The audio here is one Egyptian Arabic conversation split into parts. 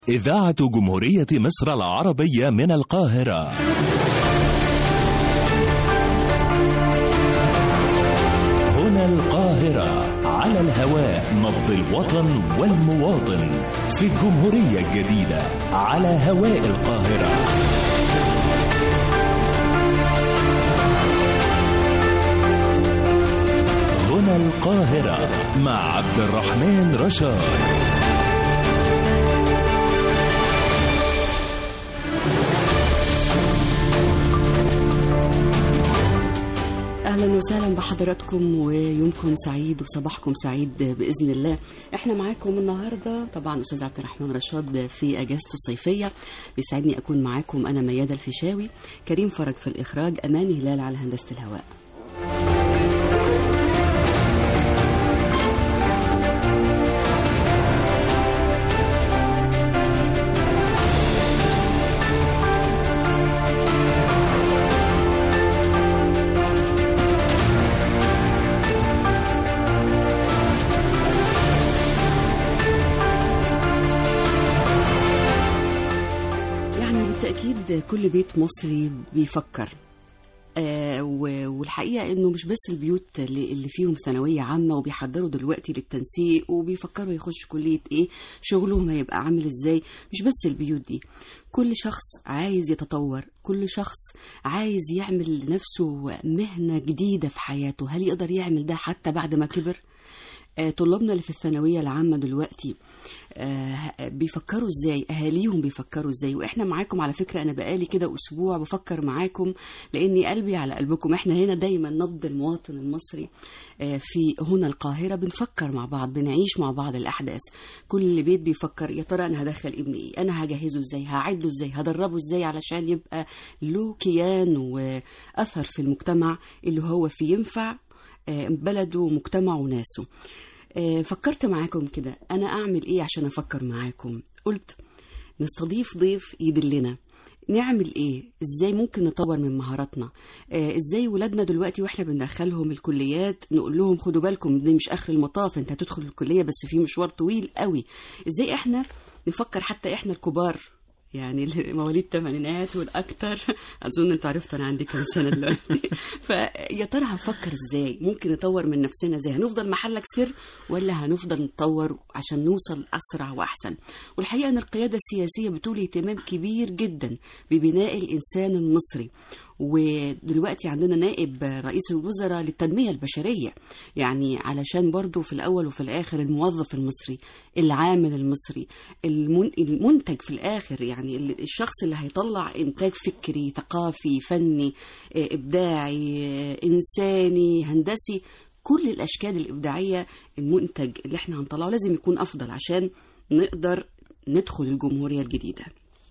إذاعة جمهورية مصر العربية من القاهرة هنا القاهرة على الهواء نبض الوطن والمواطن في الجمهورية الجديدة على هواء القاهرة هنا القاهرة مع عبد الرحمن رشاد اهلا وسهلا بحضراتكم ويومكم سعيد وصباحكم سعيد باذن الله احنا معاكم النهارده طبعا استاذ عبد الرحمن رشاد في اجازته الصيفيه بيسعدني اكون معاكم انا مياده الفيشاوي كريم فرج في الاخراج اماني هلال على هندسه الهواء يعني بالتأكيد كل بيت مصري بيفكر آه و- والحقيقة إنه مش بس البيوت اللي اللي فيهم ثانوية عامة وبيحضروا دلوقتي للتنسيق وبيفكروا يخشوا كلية إيه شغلهم هيبقى عامل إزاي مش بس البيوت دي كل شخص عايز يتطور كل شخص عايز يعمل لنفسه مهنة جديدة في حياته هل يقدر يعمل ده حتى بعد ما كبر؟ آه، طلابنا اللي في الثانوية العامة دلوقتي آه، بيفكروا ازاي اهاليهم بيفكروا ازاي واحنا معاكم على فكرة انا بقالي كده اسبوع بفكر معاكم لاني قلبي على قلبكم احنا هنا دايما نبض المواطن المصري آه، في هنا القاهرة بنفكر مع بعض بنعيش مع بعض الاحداث كل بيت بيفكر يا ترى انا هدخل ابني ايه انا هجهزه ازاي هعده ازاي هدربه ازاي علشان يبقى له كيان واثر في المجتمع اللي هو فيه ينفع آه، بلده ومجتمعه وناسه آه، فكرت معاكم كده انا اعمل ايه عشان افكر معاكم قلت نستضيف ضيف يدلنا نعمل ايه ازاي ممكن نطور من مهاراتنا آه ازاي ولادنا دلوقتي واحنا بندخلهم الكليات نقول لهم خدوا بالكم دي مش اخر المطاف انت هتدخل الكليه بس في مشوار طويل قوي ازاي احنا نفكر حتى احنا الكبار يعني اللي مواليد الثمانينات والاكثر اظن انتوا عرفتوا انا عندي كام سنه دلوقتي فيا ترى هنفكر ازاي ممكن نطور من نفسنا ازاي هنفضل محلك سر ولا هنفضل نطور عشان نوصل اسرع واحسن والحقيقه ان القياده السياسيه بتولي اهتمام كبير جدا ببناء الانسان المصري ودلوقتي عندنا نائب رئيس الوزراء للتنمية البشرية يعني علشان برضو في الأول وفي الآخر الموظف المصري العامل المصري المن- المنتج في الآخر يعني ال- الشخص اللي هيطلع إنتاج فكري ثقافي فني آه، إبداعي آه، إنساني هندسي كل الأشكال الإبداعية المنتج اللي احنا هنطلعه لازم يكون أفضل عشان نقدر ندخل الجمهورية الجديدة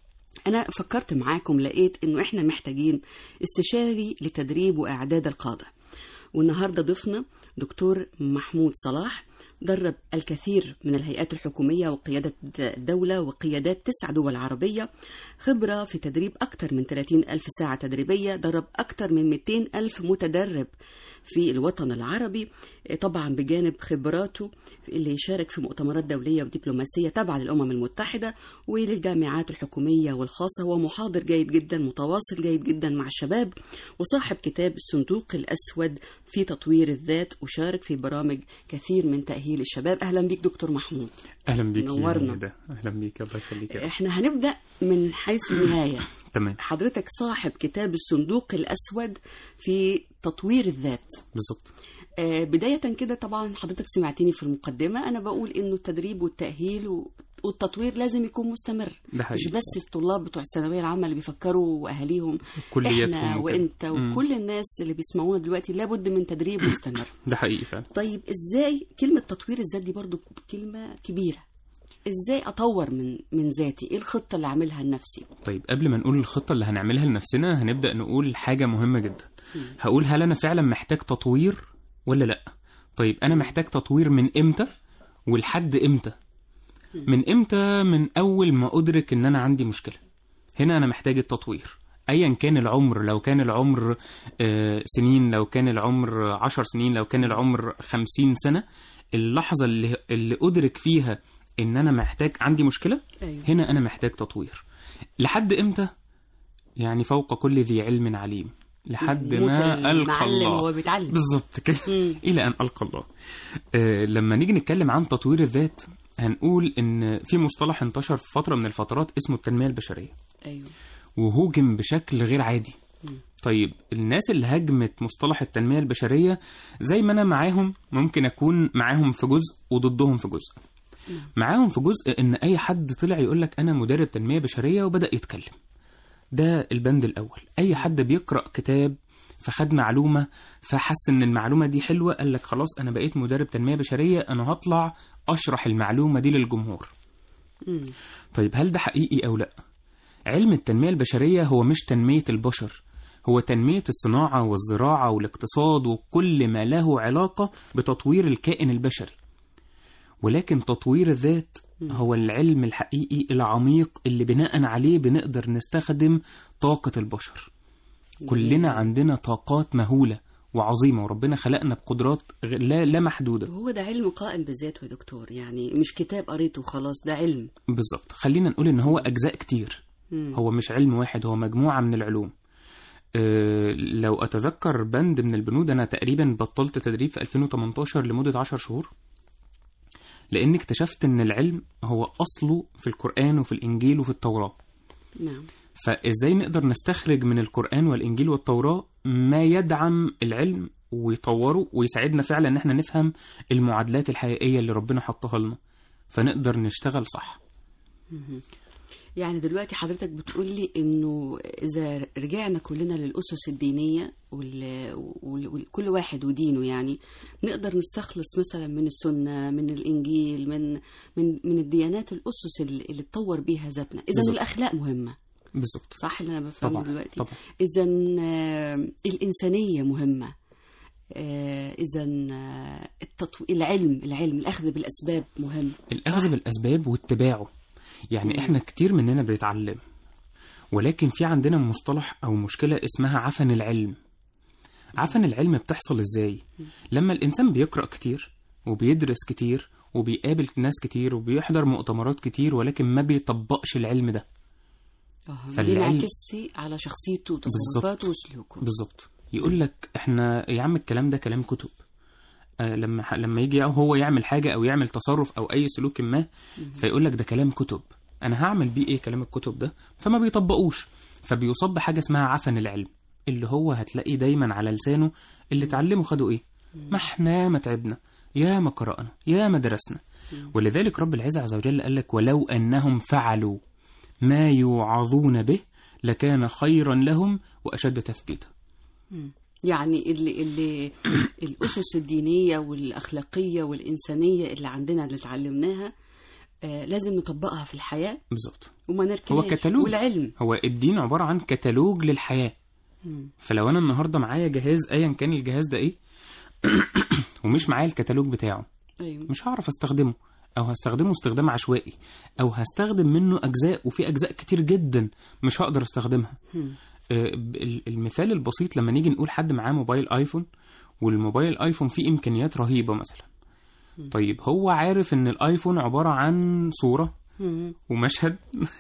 أنا فكرت معاكم لقيت إنه إحنا محتاجين استشاري لتدريب وإعداد القادة والنهاردة ضيفنا دكتور محمود صلاح درب الكثير من الهيئات الحكومية وقيادة الدولة وقيادات تسع دول عربية خبرة في تدريب أكثر من 30 ألف ساعة تدريبية درب أكثر من 200 ألف متدرب في الوطن العربي طبعا بجانب خبراته اللي يشارك في مؤتمرات دولية ودبلوماسية تابعة للأمم المتحدة وللجامعات الحكومية والخاصة هو محاضر جيد جدا متواصل جيد جدا مع الشباب وصاحب كتاب الصندوق الأسود في تطوير الذات وشارك في برامج كثير من تأهيل الشباب أهلا بيك دكتور محمود اهلا بيك نورنا. ده اهلا بيك الله يخليك يا رب. احنا هنبدأ من حيث النهاية تمام حضرتك صاحب كتاب الصندوق الأسود في تطوير الذات بالظبط آه، بداية كده طبعا حضرتك سمعتني في المقدمة أنا بقول إنه التدريب والتأهيل و- والتطوير لازم يكون مستمر ده مش حقيقي بس الطلاب بتوع الثانوية العامة اللي بيفكروا وأهاليهم كلياتهم إحنا وكده. وإنت مم. وكل الناس اللي بيسمعونا دلوقتي لابد من تدريب مستمر ده حقيقي فعلا طيب إزاي كلمة تطوير الذات دي برضو كلمة كبيرة إزاي أطور من من ذاتي إيه الخطة اللي أعملها لنفسي طيب قبل ما نقول الخطه اللي هنعملها لنفسنا هنبدا نقول حاجه مهمه جدا هقول هل انا فعلا محتاج تطوير ولا لا طيب انا محتاج تطوير من امتى ولحد امتى من امتى من اول ما ادرك ان انا عندي مشكله هنا انا محتاج التطوير ايا كان العمر لو كان العمر آه، سنين لو كان العمر عشر سنين لو كان العمر خمسين سنة اللحظة اللي, اللي أدرك فيها ان انا محتاج عندي مشكله ايوه هنا انا محتاج تطوير لحد امتى يعني فوق كل ذي علم عليم لحد يموت ما القى المعلم الله هو بيتعلم بالظبط كده مم. الى ان القى الله آه لما نيجي نتكلم عن تطوير الذات هنقول ان في مصطلح انتشر في فتره من الفترات اسمه التنميه البشريه ايوه وهوجم بشكل غير عادي طيب الناس اللي هاجمت مصطلح التنمية البشرية زي ما أنا معاهم ممكن أكون معاهم في جزء وضدهم في جزء معاهم في جزء إن أي حد طلع يقول لك أنا مدرب تنمية بشرية وبدأ يتكلم ده البند الأول أي حد بيقرأ كتاب فخد معلومة فحس إن المعلومة دي حلوة قال لك خلاص أنا بقيت مدرب تنمية بشرية أنا هطلع أشرح المعلومة دي للجمهور مم. طيب هل ده حقيقي أو لأ؟ علم التنمية البشرية هو مش تنمية البشر هو تنمية الصناعة والزراعة والاقتصاد وكل ما له علاقة بتطوير الكائن البشري ولكن تطوير الذات هو العلم الحقيقي العميق اللي بناء عليه بنقدر نستخدم طاقة البشر كلنا عندنا طاقات مهولة وعظيمة وربنا خلقنا بقدرات غ- لا, لا محدودة وهو ده علم قائم بذاته يا دكتور يعني مش كتاب قريته خلاص ده علم بالظبط خلينا نقول ان هو اجزاء كتير مم. هو مش علم واحد هو مجموعة من العلوم أه لو أتذكر بند من البنود أنا تقريبا بطلت تدريب في 2018 لمدة 10 شهور لأن اكتشفت إن العلم هو أصله في القرآن وفي الإنجيل وفي التوراة نعم فإزاي نقدر نستخرج من القرآن والإنجيل والتوراة ما يدعم العلم ويطوره ويساعدنا فعلا إن احنا نفهم المعادلات الحقيقية اللي ربنا حطها لنا فنقدر نشتغل صح يعني دلوقتي حضرتك بتقولي انه اذا رجعنا كلنا للاسس الدينيه وال- وال- وكل واحد ودينه يعني نقدر نستخلص مثلا من السنه من الانجيل من من من الديانات الاسس اللي, اللي تطور بيها ذاتنا اذا بالظبط. الاخلاق مهمه بالظبط صح اللي انا بفهمه طبعا دلوقتي طبعا اذا الانسانيه مهمه اذا التطو... العلم العلم الاخذ بالاسباب مهم الأخذ بالأسباب واتباعه يعني مم. إحنا كتير مننا بيتعلم ولكن في عندنا مصطلح أو مشكلة اسمها عفن العلم عفن العلم بتحصل إزاي؟ لما الإنسان بيقرأ كتير وبيدرس كتير وبيقابل ناس كتير وبيحضر مؤتمرات كتير ولكن ما بيطبقش العلم ده اه فالعلم- بينعكس على شخصيته وتصرفاته وسلوكه بالظبط يقول لك احنا يا عم الكلام ده كلام كتب آه لما ح- لما يجي هو يعمل حاجه او يعمل تصرف او اي سلوك ما فيقول لك ده كلام كتب انا هعمل بيه ايه كلام الكتب ده فما بيطبقوش فبيصاب بحاجه اسمها عفن العلم اللي هو هتلاقيه دايما على لسانه اللي اتعلموا خدوا ايه ما احنا ما تعبنا يا ما قرأنا يا ما درسنا ولذلك رب العزة عز وجل قال لك ولو أنهم فعلوا ما يوعظون به لكان خيرا لهم وأشد تثبيتا يعني اللي اللي الاسس الدينيه والاخلاقيه والانسانيه اللي عندنا اللي اتعلمناها آه لازم نطبقها في الحياه بالظبط وما نركنهاش هو كتالوج. والعلم هو الدين عبارة عن كتالوج للحياة مم. فلو أنا النهاردة معايا جهاز أيا كان الجهاز ده إيه ومش معايا الكتالوج بتاعه ايوه مش هعرف استخدمه او هستخدمه استخدام عشوائي او هستخدم منه اجزاء وفي اجزاء كتير جدا مش هقدر استخدمها مم. آه، ال- المثال البسيط لما نيجي نقول حد معاه موبايل ايفون والموبايل ايفون فيه امكانيات رهيبه مثلا طيب هو عارف ان الايفون عباره عن صوره مم. ومشهد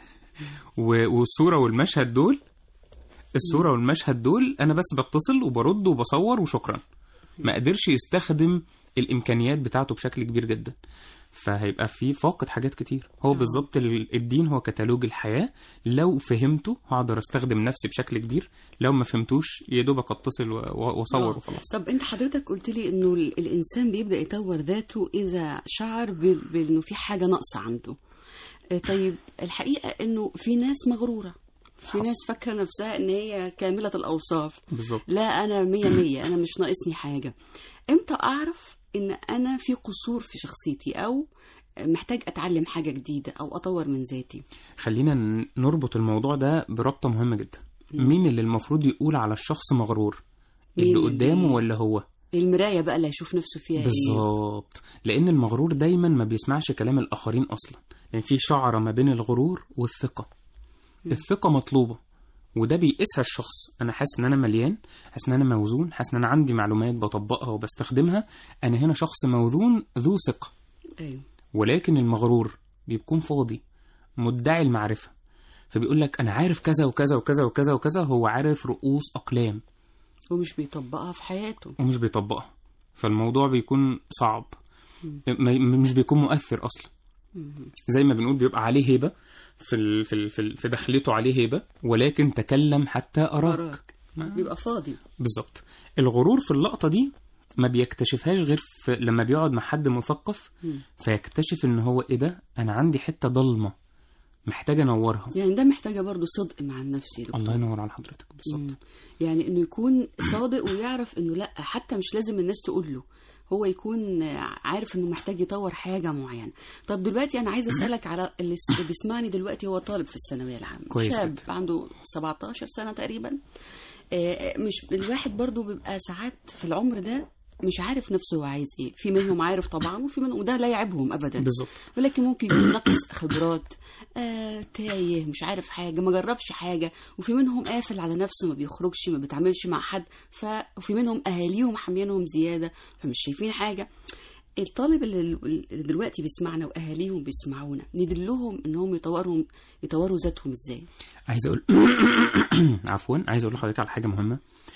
و- والصوره والمشهد دول الصوره والمشهد دول انا بس بتصل وبرد وبصور وشكرا ما قدرش يستخدم الامكانيات بتاعته بشكل كبير جدا فهيبقى في فاقد حاجات كتير هو آه. بالظبط ال- الدين هو كتالوج الحياه لو فهمته هقدر استخدم نفسي بشكل كبير لو ما فهمتوش يا دوبك اتصل و- و- واصور آه. وخلاص طب انت حضرتك قلت لي انه ال- الانسان بيبدا يطور ذاته اذا شعر ب- بانه في حاجه ناقصه عنده آه، طيب الحقيقه انه في ناس مغروره في ناس فاكره نفسها ان هي كامله الاوصاف بالظبط لا انا مية مية انا مش ناقصني حاجه امتى اعرف ان انا في قصور في شخصيتي او محتاج اتعلم حاجه جديده او اطور من ذاتي خلينا ن- نربط الموضوع ده بربطه مهمه جدا مين اللي المفروض يقول على الشخص مغرور مين اللي قدامه اللي- ولا هو المرايه بقى اللي هيشوف نفسه فيها ايه بالظبط لان المغرور دايما ما بيسمعش كلام الاخرين اصلا يعني في شعره ما بين الغرور والثقه الثقه مطلوبه وده بيقيسها الشخص انا حاسس ان انا مليان حاسس ان انا موزون حاسس ان انا عندي معلومات بطبقها وبستخدمها انا هنا شخص موزون ذو ثقه ايوه ولكن المغرور بيكون فاضي مدعي المعرفة فبيقول لك أنا عارف كذا وكذا وكذا وكذا وكذا هو عارف رؤوس أقلام ومش بيطبقها في حياته ومش بيطبقها فالموضوع بيكون صعب ما- مش بيكون مؤثر أصلا زي ما بنقول بيبقى عليه هيبة في ال في ال في, ال في دخلته عليه هيبة ولكن تكلم حتى أراك وراك بيبقى فاضي بالظبط الغرور في اللقطة دي ما بيكتشفهاش غير في لما بيقعد مع حد مثقف مم. فيكتشف ان هو ايه ده انا عندي حتة ضلمة محتاج انورها يعني ده محتاجة برضو صدق مع النفس يا دكتور. الله ينور على حضرتك بالظبط مم. يعني انه يكون صادق ويعرف انه لا حتى مش لازم الناس تقول له هو يكون عارف انه محتاج يطور حاجه معينه طب دلوقتي انا عايزه اسالك على اللي س- اللي بيسمعني دلوقتي هو طالب في الثانويه العامه كويس شاب جدا. عنده 17 سنه تقريبا آه، مش الواحد برضو بيبقى ساعات في العمر ده مش عارف نفسه هو عايز ايه في منهم عارف طبعا وفي منهم وده لا يعيبهم ابدا بالظبط ولكن ممكن يكون نقص خبرات آه، تايه مش عارف حاجة ما جربش حاجة وفي منهم قافل على نفسه ما بيخرجش ما بيتعاملش مع حد ف... وفي منهم أهاليهم حامينهم زيادة فمش شايفين حاجة الطالب اللي اللي دلوقتي بيسمعنا وأهاليهم بيسمعونا ندلهم إنهم يطورهم يطوروا ذاتهم إزاي عايز اقول عفوا عايز اقول لحضرتك على حاجة مهمة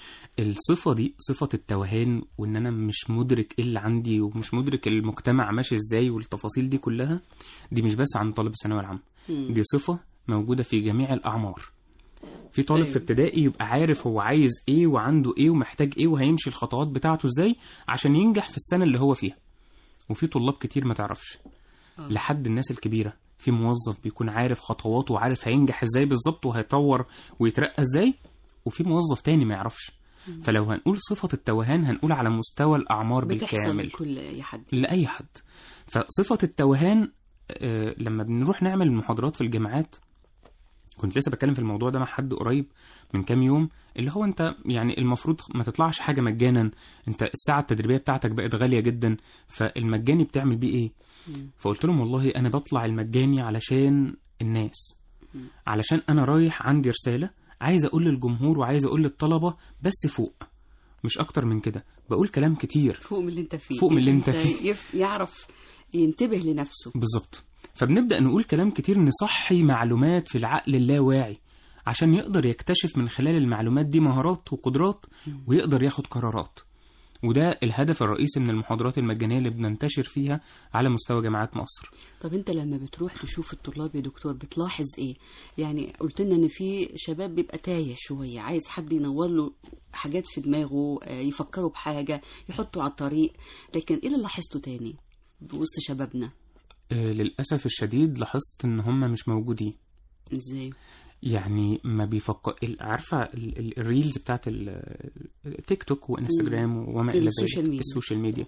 الصفة دي صفة التوهان وان انا مش مدرك ايه اللي عندي ومش مدرك المجتمع ماشي ازاي والتفاصيل دي كلها دي مش بس عن طالب الثانوية العامة مم. دي صفة موجودة في جميع الأعمار في طالب أيوة. في ابتدائي يبقى عارف هو عايز ايه وعنده ايه ومحتاج ايه وهيمشي الخطوات بتاعته ازاي عشان ينجح في السنة اللي هو فيها وفي طلاب كتير ما تعرفش آه. لحد الناس الكبيرة في موظف بيكون عارف خطواته وعارف هينجح ازاي بالظبط وهيطور ويترقى ازاي وفي موظف تاني ما يعرفش فلو هنقول صفة التوهان هنقول على مستوى الأعمار بتحصل بالكامل لكل أي حد لأي حد فصفة التوهان آه، لما بنروح نعمل محاضرات في الجامعات كنت لسه بتكلم في الموضوع ده مع حد قريب من كام يوم اللي هو انت يعني المفروض ما تطلعش حاجة مجانا انت الساعة التدريبية بتاعتك بقت غالية جدا فالمجاني بتعمل بيه ايه مم. فقلت لهم والله انا بطلع المجاني علشان الناس مم. علشان انا رايح عندي رسالة عايز اقول للجمهور وعايز اقول للطلبة بس فوق مش اكتر من كده بقول كلام كتير فوق من اللي أنت فيه فوق من اللي أنت فيه. يف... يعرف ينتبه لنفسه بالظبط فبنبدأ نقول كلام كتير نصحي معلومات في العقل اللاواعي عشان يقدر يكتشف من خلال المعلومات دي مهارات وقدرات ويقدر ياخد قرارات وده الهدف الرئيسي من المحاضرات المجانية اللي بننتشر فيها على مستوى جامعات مصر طب انت لما بتروح تشوف الطلاب يا دكتور بتلاحظ ايه يعني قلت لنا ان في شباب بيبقى تايه شويه عايز حد ينور له حاجات في دماغه آه، يفكروا بحاجه يحطوا على الطريق لكن ايه اللي لاحظته تاني وسط شبابنا آه، للأسف الشديد لاحظت إن هم مش موجودين ازاي يعني ما بيفكر ال- عارفة ال- ال- الريلز بتاعت ال- التيك توك وانستجرام وما إلى ذلك السوشيال ميديا. السوشيال ميديا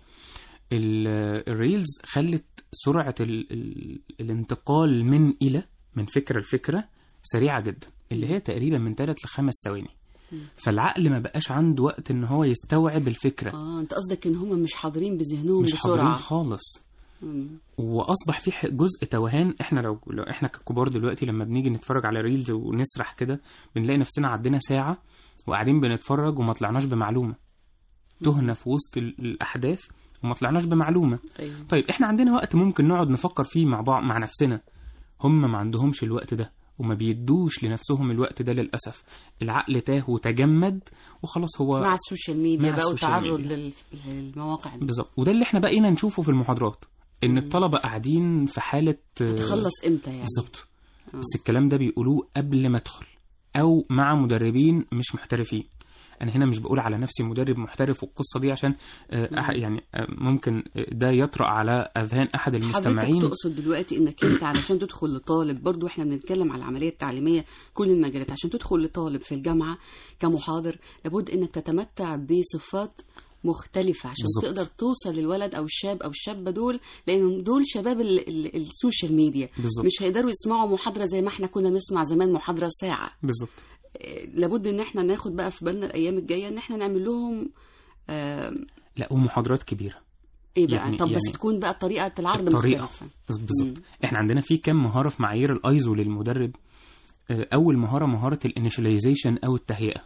ال- الريلز خلت سرعة ال- ال- الانتقال من إلى من فكرة لفكرة سريعة جدا اللي هي تقريبا من 3 لخمس ثواني فالعقل ما بقاش عنده وقت ان هو يستوعب الفكرة اه انت قصدك ان هم مش حاضرين بذهنهم مش حاضرين بسرعه خالص مم. واصبح في ح- جزء توهان احنا لو, لو احنا ككبار دلوقتي لما بنيجي نتفرج على ريلز ونسرح كده بنلاقي نفسنا عدينا ساعة وقاعدين بنتفرج وما طلعناش بمعلومة تهنا في وسط ال- الاحداث وما طلعناش بمعلومة ايوه طيب احنا عندنا وقت ممكن نقعد نفكر فيه مع بعض مع نفسنا هم ما عندهمش الوقت ده وما بيدوش لنفسهم الوقت ده للأسف العقل تاه وتجمد وخلاص هو مع السوشيال ميديا مع بقى السوشيال والتعرض ميديا. لل- للمواقع دي بالظبط وده اللي احنا بقينا نشوفه في المحاضرات ان الطلبة قاعدين في حالة آه، تخلص امتى يعني بالظبط آه. بس الكلام ده بيقولوه قبل ما ادخل او مع مدربين مش محترفين انا هنا مش بقول على نفسي مدرب محترف والقصه دي عشان آه، أح- يعني آه، ممكن آه، ده يطرأ على اذهان احد حضرتك المستمعين تقصد دلوقتي انك انت علشان تدخل لطالب برضو احنا بنتكلم على العمليه التعليميه كل المجالات عشان تدخل لطالب في الجامعه كمحاضر لابد انك تتمتع بصفات مختلفة عشان بالظبط. تقدر توصل للولد أو الشاب أو الشابة دول لأن دول شباب ال ال السوشيال ميديا بالظبط مش هيقدروا يسمعوا محاضرة زي ما احنا كنا نسمع زمان محاضرة ساعة بالظبط آه، لابد ان احنا ناخد بقى في بالنا الأيام الجاية ان احنا نعمل لهم آه، لا ومحاضرات كبيره ايه بقى يعني- طب بس يعني تكون بقى طريقة العرض الطريقة. مختلفة بس- بالظبط احنا عندنا في كام مهاره في معايير الايزو للمدرب آه، اول مهاره مهاره الانيشاليزيشن او التهيئه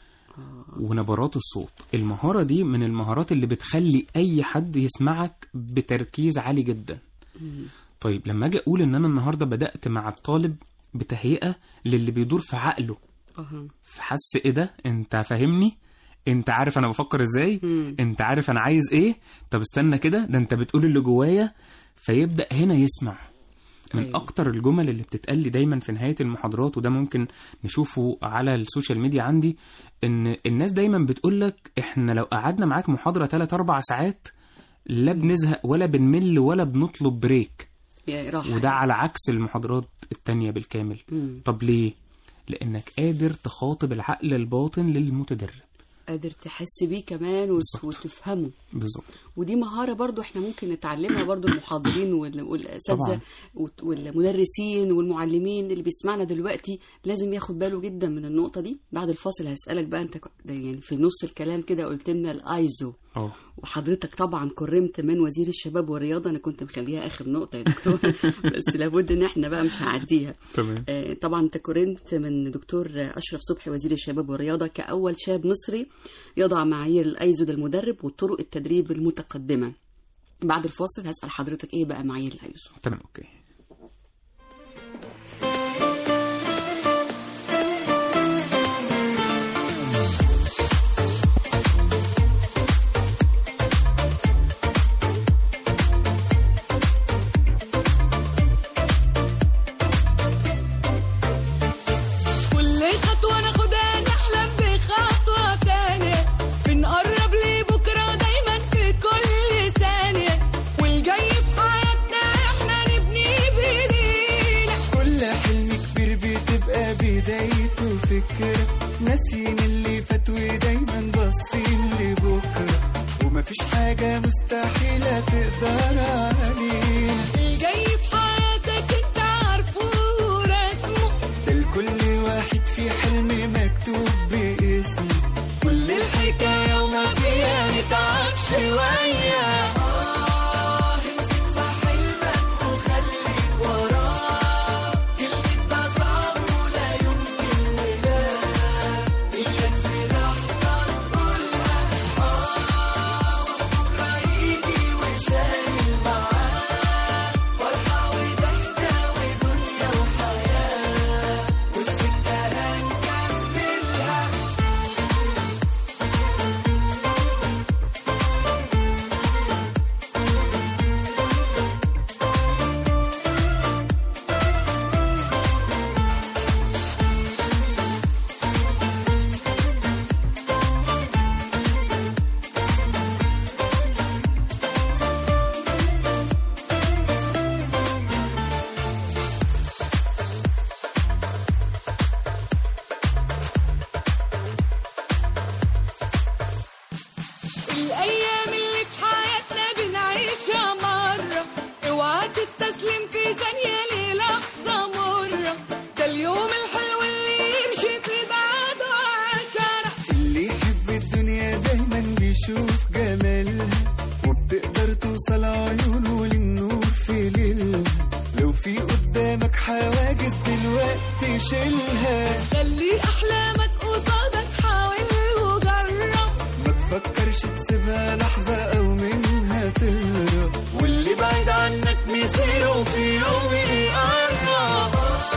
ونبرات الصوت المهارة دي من المهارات اللي بتخلي أي حد يسمعك بتركيز عالي جدا طيب لما اجي اقول ان انا النهارده بدات مع الطالب بتهيئه للي بيدور في عقله أها. فحس ايه ده انت فاهمني انت عارف انا بفكر ازاي مم. انت عارف انا عايز ايه طب استنى كده ده انت بتقول اللي جوايا فيبدا هنا يسمع من أيوة. اكتر الجمل اللي بتتقال لي دايما في نهايه المحاضرات وده ممكن نشوفه على السوشيال ميديا عندي ان الناس دايما بتقول لك احنا لو قعدنا معاك محاضره 3 4 ساعات لا بنزهق ولا بنمل ولا بنطلب بريك يا راحة وده على عكس المحاضرات التانية بالكامل مم. طب ليه لانك قادر تخاطب العقل الباطن للمتدرب قادر تحس بيه كمان وت- بالظبط. وتفهمه بالظبط ودي مهارة برضو احنا ممكن نتعلمها برضو المحاضرين وال- والأساتذة طبعاً. وت- والمدرسين والمعلمين اللي بيسمعنا دلوقتي لازم ياخد باله جدا من النقطة دي بعد الفاصل هسألك بقى انت ك- ده يعني في نص الكلام كده قلت لنا الايزو اه وحضرتك طبعا كرمت من وزير الشباب والرياضة انا كنت مخليها اخر نقطة يا دكتور بس لابد ان احنا بقى مش هعديها تمام آه، طبعا انت كرمت من دكتور اشرف صبحي وزير الشباب والرياضه كاول شاب مصري يضع معايير الايزو للمدرب وطرق التدريب المتقدمه بعد الفاصل هسال حضرتك ايه بقى معايير الايزو تمام اوكي كل خطوة ناخدها نحلم بخطوة تانية بنقرب لبكرة دايما في كل ثانية والجاي في حياتنا احنا نبني بايدينا كل حلم كبير بتبقى بدايته فكرة ناسيين اللي فات ودايما باصين لبكرة ومفيش حاجة مستحيلة تقدر علينا الجاي في حياتك انت عارفه ورسمه ده لكل واحد في حلم مكتوب باسمه كل الحكاية وما فيها نتعب شوية آه، امسك في حلمك وخليك وراه كلمة ده صعب ولا يمكن ولا إياك في لحظة تقولها آه وبكرة يجي وشايل معاه فرحة وضحكة ودنيا وحياة والسكة هنكملها الأيام اللي في حياتنا بنعيشها مرة اوعى تستسلم في ثانية للحظة مرة ده اليوم الحلو اللي يمشي في بعده عشرة اللي يحب الدنيا دايما بيشوف جمالها وبتقدر توصل عيونه للنور في ليلها لو في قدامك حواجز دلوقتي شيلها خلي أحلامك قصادك حاول وجرب ما تفكرش تسيبها لحظة أو منها تهرب واللي بعيد عنك مصيره في يوم يقرب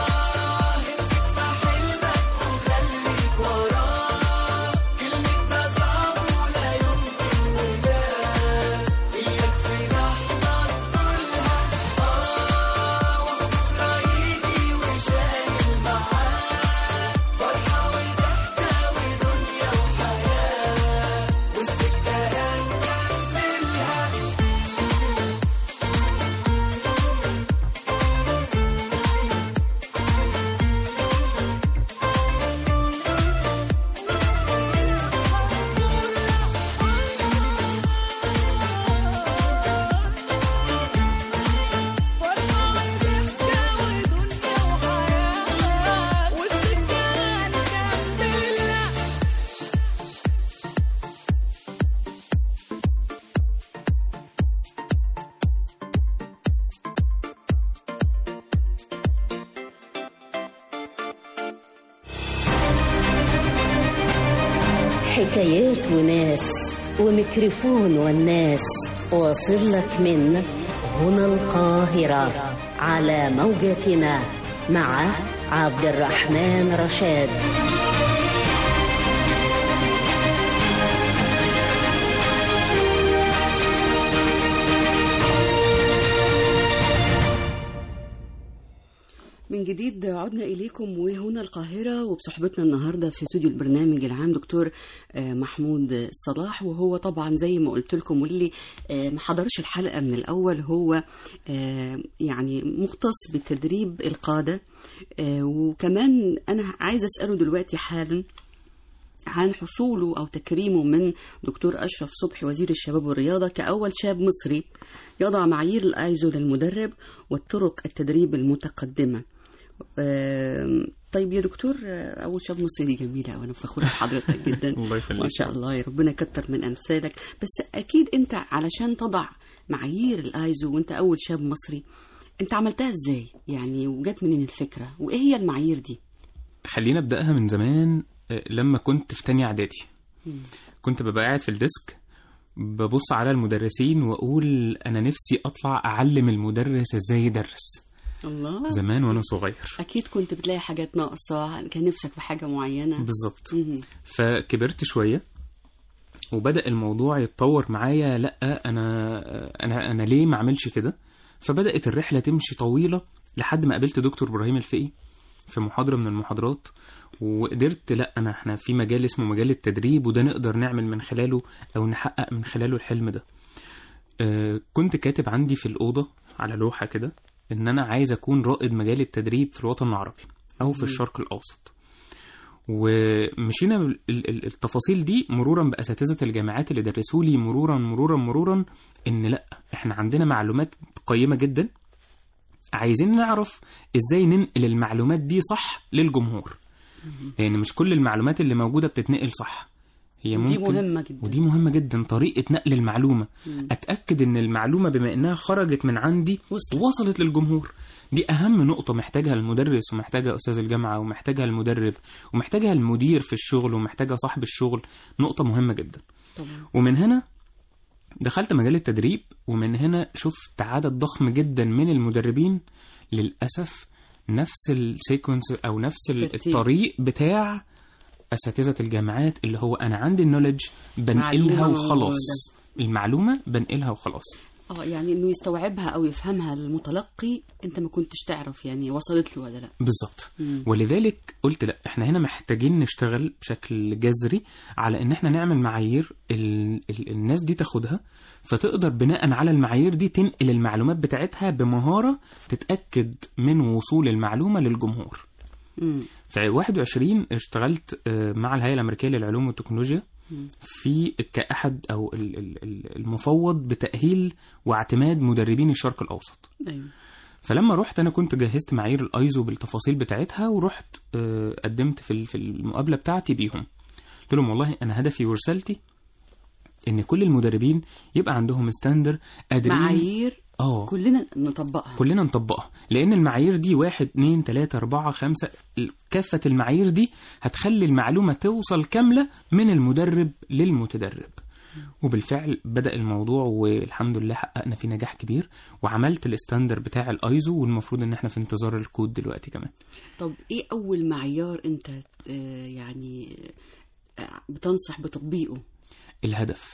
حكايات وناس وميكروفون والناس واصل لك من هنا القاهرة على موجاتنا مع عبد الرحمن رشاد من جديد عدنا إليكم وهنا القاهرة وبصحبتنا النهاردة في استوديو البرنامج العام دكتور آه، محمود صلاح وهو طبعا زي ما قلت لكم واللي آه، ما حضرش الحلقة من الأول هو آه، يعني مختص بتدريب القادة آه، وكمان أنا عايزة أسأله دلوقتي حالا عن حصوله أو تكريمه من دكتور أشرف صبحي وزير الشباب والرياضة كأول شاب مصري يضع معايير الآيزو للمدرب والطرق التدريب المتقدمة آم، طيب يا دكتور آه، أول شاب مصري دي جميلة وأنا فخورة بحضرتك جدا الله يخليك ما شاء الله يا ربنا يكتر من أمثالك بس أكيد أنت علشان تضع معايير الآيزو وأنت أول شاب مصري أنت عملتها إزاي يعني وجت منين الفكرة وإيه هي المعايير دي خلينا ابداها من زمان آه، لما كنت في تانية اعدادي كنت ببقى قاعد في الديسك ببص على المدرسين واقول انا نفسي اطلع اعلم المدرس ازاي يدرس الله زمان وانا صغير أكيد كنت بتلاقي حاجات ناقصة كان نفسك في حاجة معينة بالظبط مهم. فكبرت شويه وبدا الموضوع يتطور معايا لا انا انا انا ليه ما اعملش كده فبدات الرحله تمشي طويله لحد ما قابلت دكتور ابراهيم الفقي في محاضره من المحاضرات وقدرت لا انا احنا في مجال اسمه مجال التدريب وده نقدر نعمل من خلاله او نحقق من خلاله الحلم ده آه، كنت كاتب عندي في الاوضه على لوحه كده ان انا عايز اكون رائد مجال التدريب في الوطن العربي او في الشرق الاوسط ومشينا بال- ال- ال- التفاصيل دي مرورا باساتذه الجامعات اللي درسوا لي مرورا مرورا مرورا ان لا احنا عندنا معلومات قيمه جدا عايزين نعرف ازاي ننقل المعلومات دي صح للجمهور لان مش كل المعلومات اللي موجوده بتتنقل صح هي دي ممكن مهمة جدا ودي مهمه جدا طريقه نقل المعلومه مم. اتاكد ان المعلومه بما انها خرجت من عندي وصلت. وصلت للجمهور دي اهم نقطه محتاجها المدرس ومحتاجها استاذ الجامعه ومحتاجها المدرب ومحتاجها المدير في الشغل ومحتاجها صاحب الشغل نقطه مهمه جدا طبعا ومن هنا دخلت مجال التدريب ومن هنا شفت عدد ضخم جدا من المدربين للاسف نفس السيكونس او نفس ترتيب. الطريق بتاع اساتذه الجامعات اللي هو انا عندي النولج بنقلها معلومة وخلاص المعلومه بنقلها وخلاص اه يعني انه يستوعبها او يفهمها المتلقي انت ما كنتش تعرف يعني وصلت له ولا لا بالظبط مم. ولذلك قلت لا احنا هنا محتاجين نشتغل بشكل جذري على ان احنا نعمل معايير ال... ال... الناس دي تاخدها فتقدر بناء على المعايير دي تنقل المعلومات بتاعتها بمهارة تتأكد من وصول المعلومة للجمهور مم. في 21 اشتغلت آه، مع الهيئة الأمريكية للعلوم والتكنولوجيا مم. في كأحد أو ال- ال- ال- المفوض بتأهيل واعتماد مدربين الشرق الأوسط ايوه فلما رحت انا كنت جهزت معايير الايزو بالتفاصيل بتاعتها ورحت آه، قدمت في ال- في المقابله بتاعتي بيهم قلت لهم والله انا هدفي ورسالتي ان كل المدربين يبقى عندهم ستاندر قادرين معايير اه كلنا نطبقها كلنا نطبقها لان المعايير دي واحد اتنين تلاتة اربعة خمسة ال- كافة المعايير دي هتخلي المعلومة توصل كاملة من المدرب للمتدرب وبالفعل بدأ الموضوع والحمد لله حققنا فيه نجاح كبير وعملت الستاندر بتاع الايزو والمفروض ان احنا في انتظار الكود دلوقتي كمان طب ايه اول معيار انت آه، يعني آه، بتنصح بتطبيقه الهدف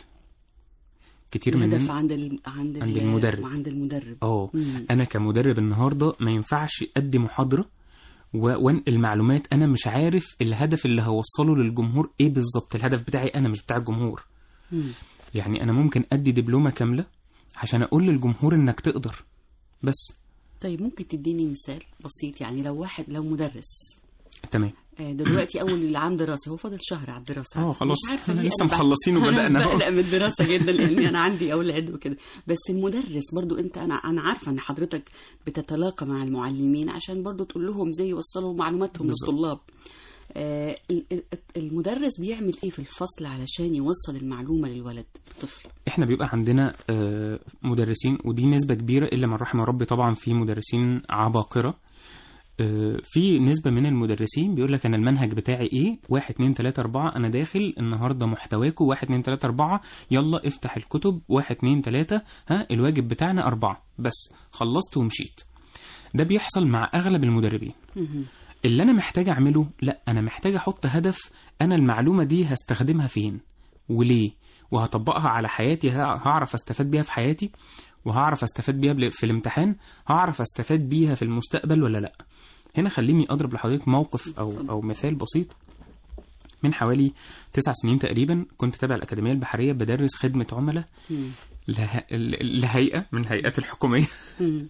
كتير الهدف مننا عند ال... عند, عند ال- المدرب. عند المدرب اه مم. انا كمدرب النهارده ما ينفعش ادي محاضره و- وانقل معلومات انا مش عارف الهدف اللي هوصله للجمهور ايه بالظبط الهدف بتاعي انا مش بتاع الجمهور مم. يعني انا ممكن ادي دبلومه كامله عشان اقول للجمهور انك تقدر بس طيب ممكن تديني مثال بسيط يعني لو واحد لو مدرس تمام آه، دلوقتي اول عام دراسه هو فاضل شهر على الدراسه اه عارفة. خلاص مش عارفه احنا ليه لسه أنا بق- مخلصين وبدانا انا اهو بقلق من الدراسه جدا لاني انا عندي اولاد وكده بس المدرس برضو انت انا انا عارفه ان حضرتك بتتلاقى مع المعلمين عشان برضو تقول لهم زي يوصلوا معلوماتهم بالظبط. للطلاب آه، ال- ال- المدرس بيعمل ايه في الفصل علشان يوصل المعلومه للولد الطفل احنا بيبقى عندنا آه، مدرسين ودي نسبة كبيرة إلا من رحم ربي طبعا في مدرسين عباقرة آه، في نسبة من المدرسين بيقول لك أنا المنهج بتاعي إيه واحد اتنين تلاتة أربعة أنا داخل النهاردة محتواكوا واحد اتنين تلاتة أربعة يلا افتح الكتب واحد اتنين تلاتة ها الواجب بتاعنا أربعة بس خلصت ومشيت ده بيحصل مع اغلب المدربين مهم. اللي انا محتاج اعمله لا انا محتاج احط هدف انا المعلومه دي هستخدمها فين وليه وهطبقها على حياتي ه- هعرف استفاد بيها في حياتي وهعرف استفاد بيها بل- في الامتحان هعرف استفاد بيها في المستقبل ولا لا هنا خليني اضرب لحضرتك موقف او او مثال بسيط من حوالي تسع سنين تقريبا كنت تابع الأكاديمية البحرية بدرس خدمة عملاء مم. له... لهيئة من الهيئات الحكومية مم.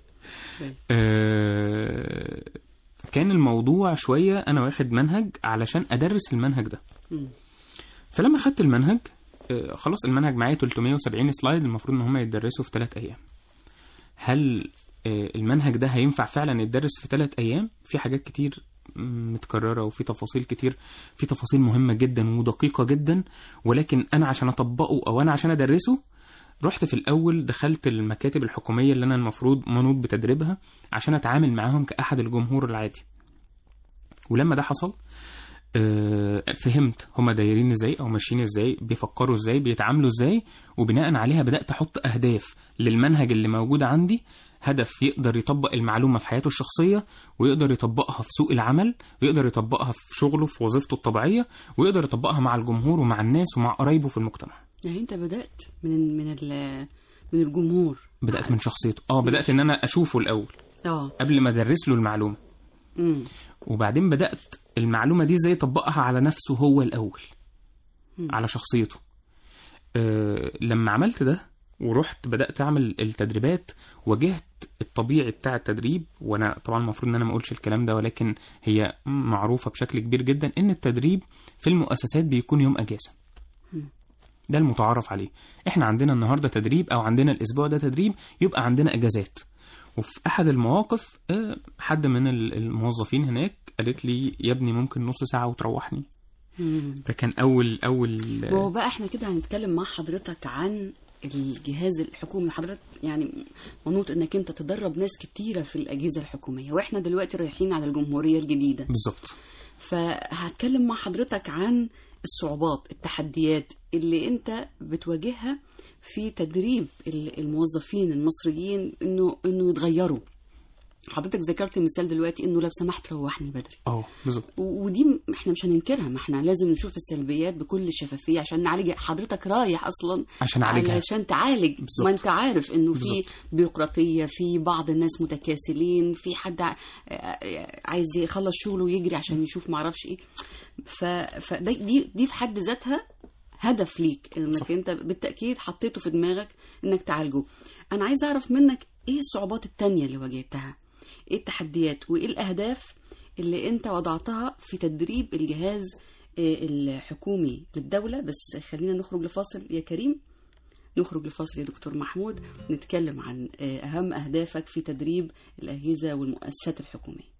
آه، كان الموضوع شوية أنا واخد منهج علشان أدرس المنهج ده مم. فلما خدت المنهج آه، خلاص المنهج معايا 370 سلايد المفروض إن هم يتدرسوا في ثلاث أيام هل آه، المنهج ده هينفع فعلا يتدرس في ثلاث أيام في حاجات كتير م- متكررة وفي تفاصيل كتير في تفاصيل مهمة جدا ودقيقة جدا ولكن أنا عشان أطبقه أو أنا عشان أدرسه رحت في الأول دخلت المكاتب الحكومية اللي أنا المفروض منوط بتدريبها عشان أتعامل معاهم كأحد الجمهور العادي ولما ده حصل آه، فهمت هما دايرين ازاي او ماشيين ازاي بيفكروا ازاي بيتعاملوا ازاي وبناء عليها بدات احط اهداف للمنهج اللي موجود عندي هدف يقدر يطبق المعلومه في حياته الشخصيه ويقدر يطبقها في سوق العمل ويقدر يطبقها في شغله في وظيفته الطبيعيه ويقدر يطبقها مع الجمهور ومع الناس ومع قرايبه في المجتمع يعني انت بدات من من ال- من الجمهور بدات من شخصيته اه بدات ان انا اشوفه الاول اه قبل ما ادرس له المعلومه مم. وبعدين بدأت المعلومة دي ازاي يطبقها على نفسه هو الأول مم. على شخصيته أه لما عملت ده ورحت بدأت أعمل التدريبات واجهت الطبيعي بتاع التدريب وأنا طبعا المفروض إن أنا ما أقولش الكلام ده ولكن هي معروفة بشكل كبير جدا إن التدريب في المؤسسات بيكون يوم أجازة ده المتعارف عليه احنا عندنا النهارده تدريب او عندنا الاسبوع ده تدريب يبقى عندنا اجازات وفي احد المواقف آه، حد من ال- الموظفين هناك قالت لي يا ابني ممكن نص ساعه وتروحني مم. ده كان اول اول هو بقى احنا كده هنتكلم مع حضرتك عن الجهاز الحكومي حضرتك يعني منوط انك انت تدرب ناس كتيره في الاجهزه الحكوميه واحنا دلوقتي رايحين على الجمهوريه الجديده بالظبط فهتكلم مع حضرتك عن الصعوبات التحديات اللي انت بتواجهها في تدريب ال- الموظفين المصريين انه انه يتغيروا حضرتك ذكرت مثال دلوقتي انه لو سمحت روحني بدري اه بالظبط و- ودي م- احنا مش هننكرها ما احنا لازم نشوف السلبيات بكل شفافيه عشان نعالج حضرتك رايح اصلا عشان اعالجها علشان تعالج بالظبط. ما انت عارف انه في بالظبط. بيروقراطيه في بعض الناس متكاسلين في حد ع- عايز يخلص شغله ويجري عشان يشوف معرفش ايه ف فدي دي, دي في حد ذاتها هدف ليك انك صح. انت بالتاكيد حطيته في دماغك انك تعالجه انا عايز اعرف منك ايه الصعوبات التانية اللي واجهتها ايه التحديات وايه الاهداف اللي انت وضعتها في تدريب الجهاز آه، الحكومي للدولة بس خلينا نخرج لفاصل يا كريم نخرج لفاصل يا دكتور محمود نتكلم عن آه، أهم أهدافك في تدريب الأجهزة والمؤسسات الحكومية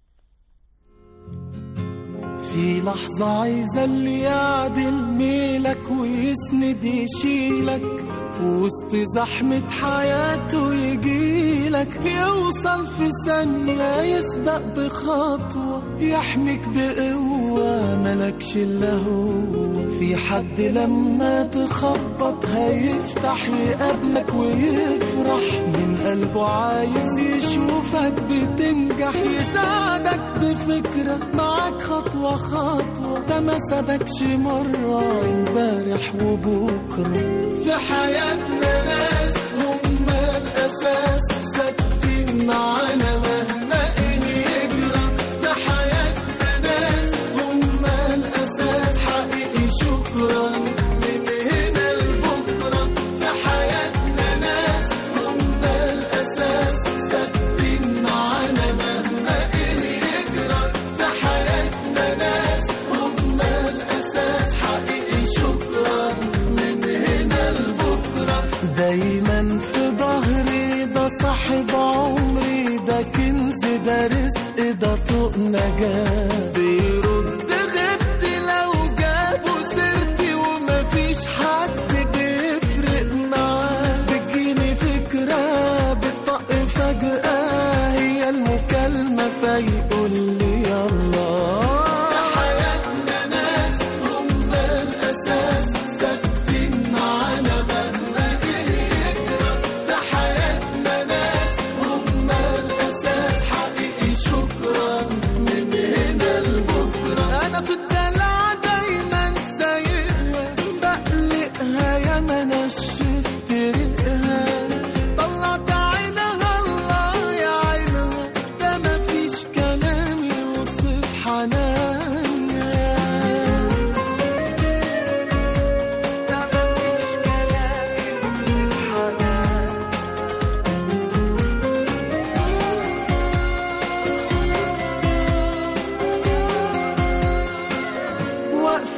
في لحظة عايزة اللي يعدل ميلك ويسند يشيلك وسط زحمة حياته يجيلك يوصل في ثانية يسبق بخطوة يحميك بقوة ملكش إلا هو في حد لما تخبط هيفتح يقابلك ويفرح من قلبه عايز يشوفك بتنجح يساعدك بفكرة معاك خطوة خطوة ده ما سابكش مرة امبارح وبكرة في حياتنا ناس هم الأساس ثابتين معانا مهما إيه يجرى في حياتنا ناس هم الأساس حقيقي شكرا من هنا لبكرة في حياتنا ناس هم الأساس ثابتين معانا مهما إيه يجرى في حياتنا ناس هم الأساس حقيقي شكرا من هنا لبكرة دايما في ظهري ده صاحب عمري ده كنز ده رزق ده طوق نجاة بيرد غبتي لو جابوا سيرتي ومفيش حد بيفرق معاه بتجيني فكرة بتطق فجأة هي المكالمة فيقول لي يلا حياتنا ناس هم الأساس ثابتين معانا مهما يجرى في حياتنا ناس هم الأساس حقيقي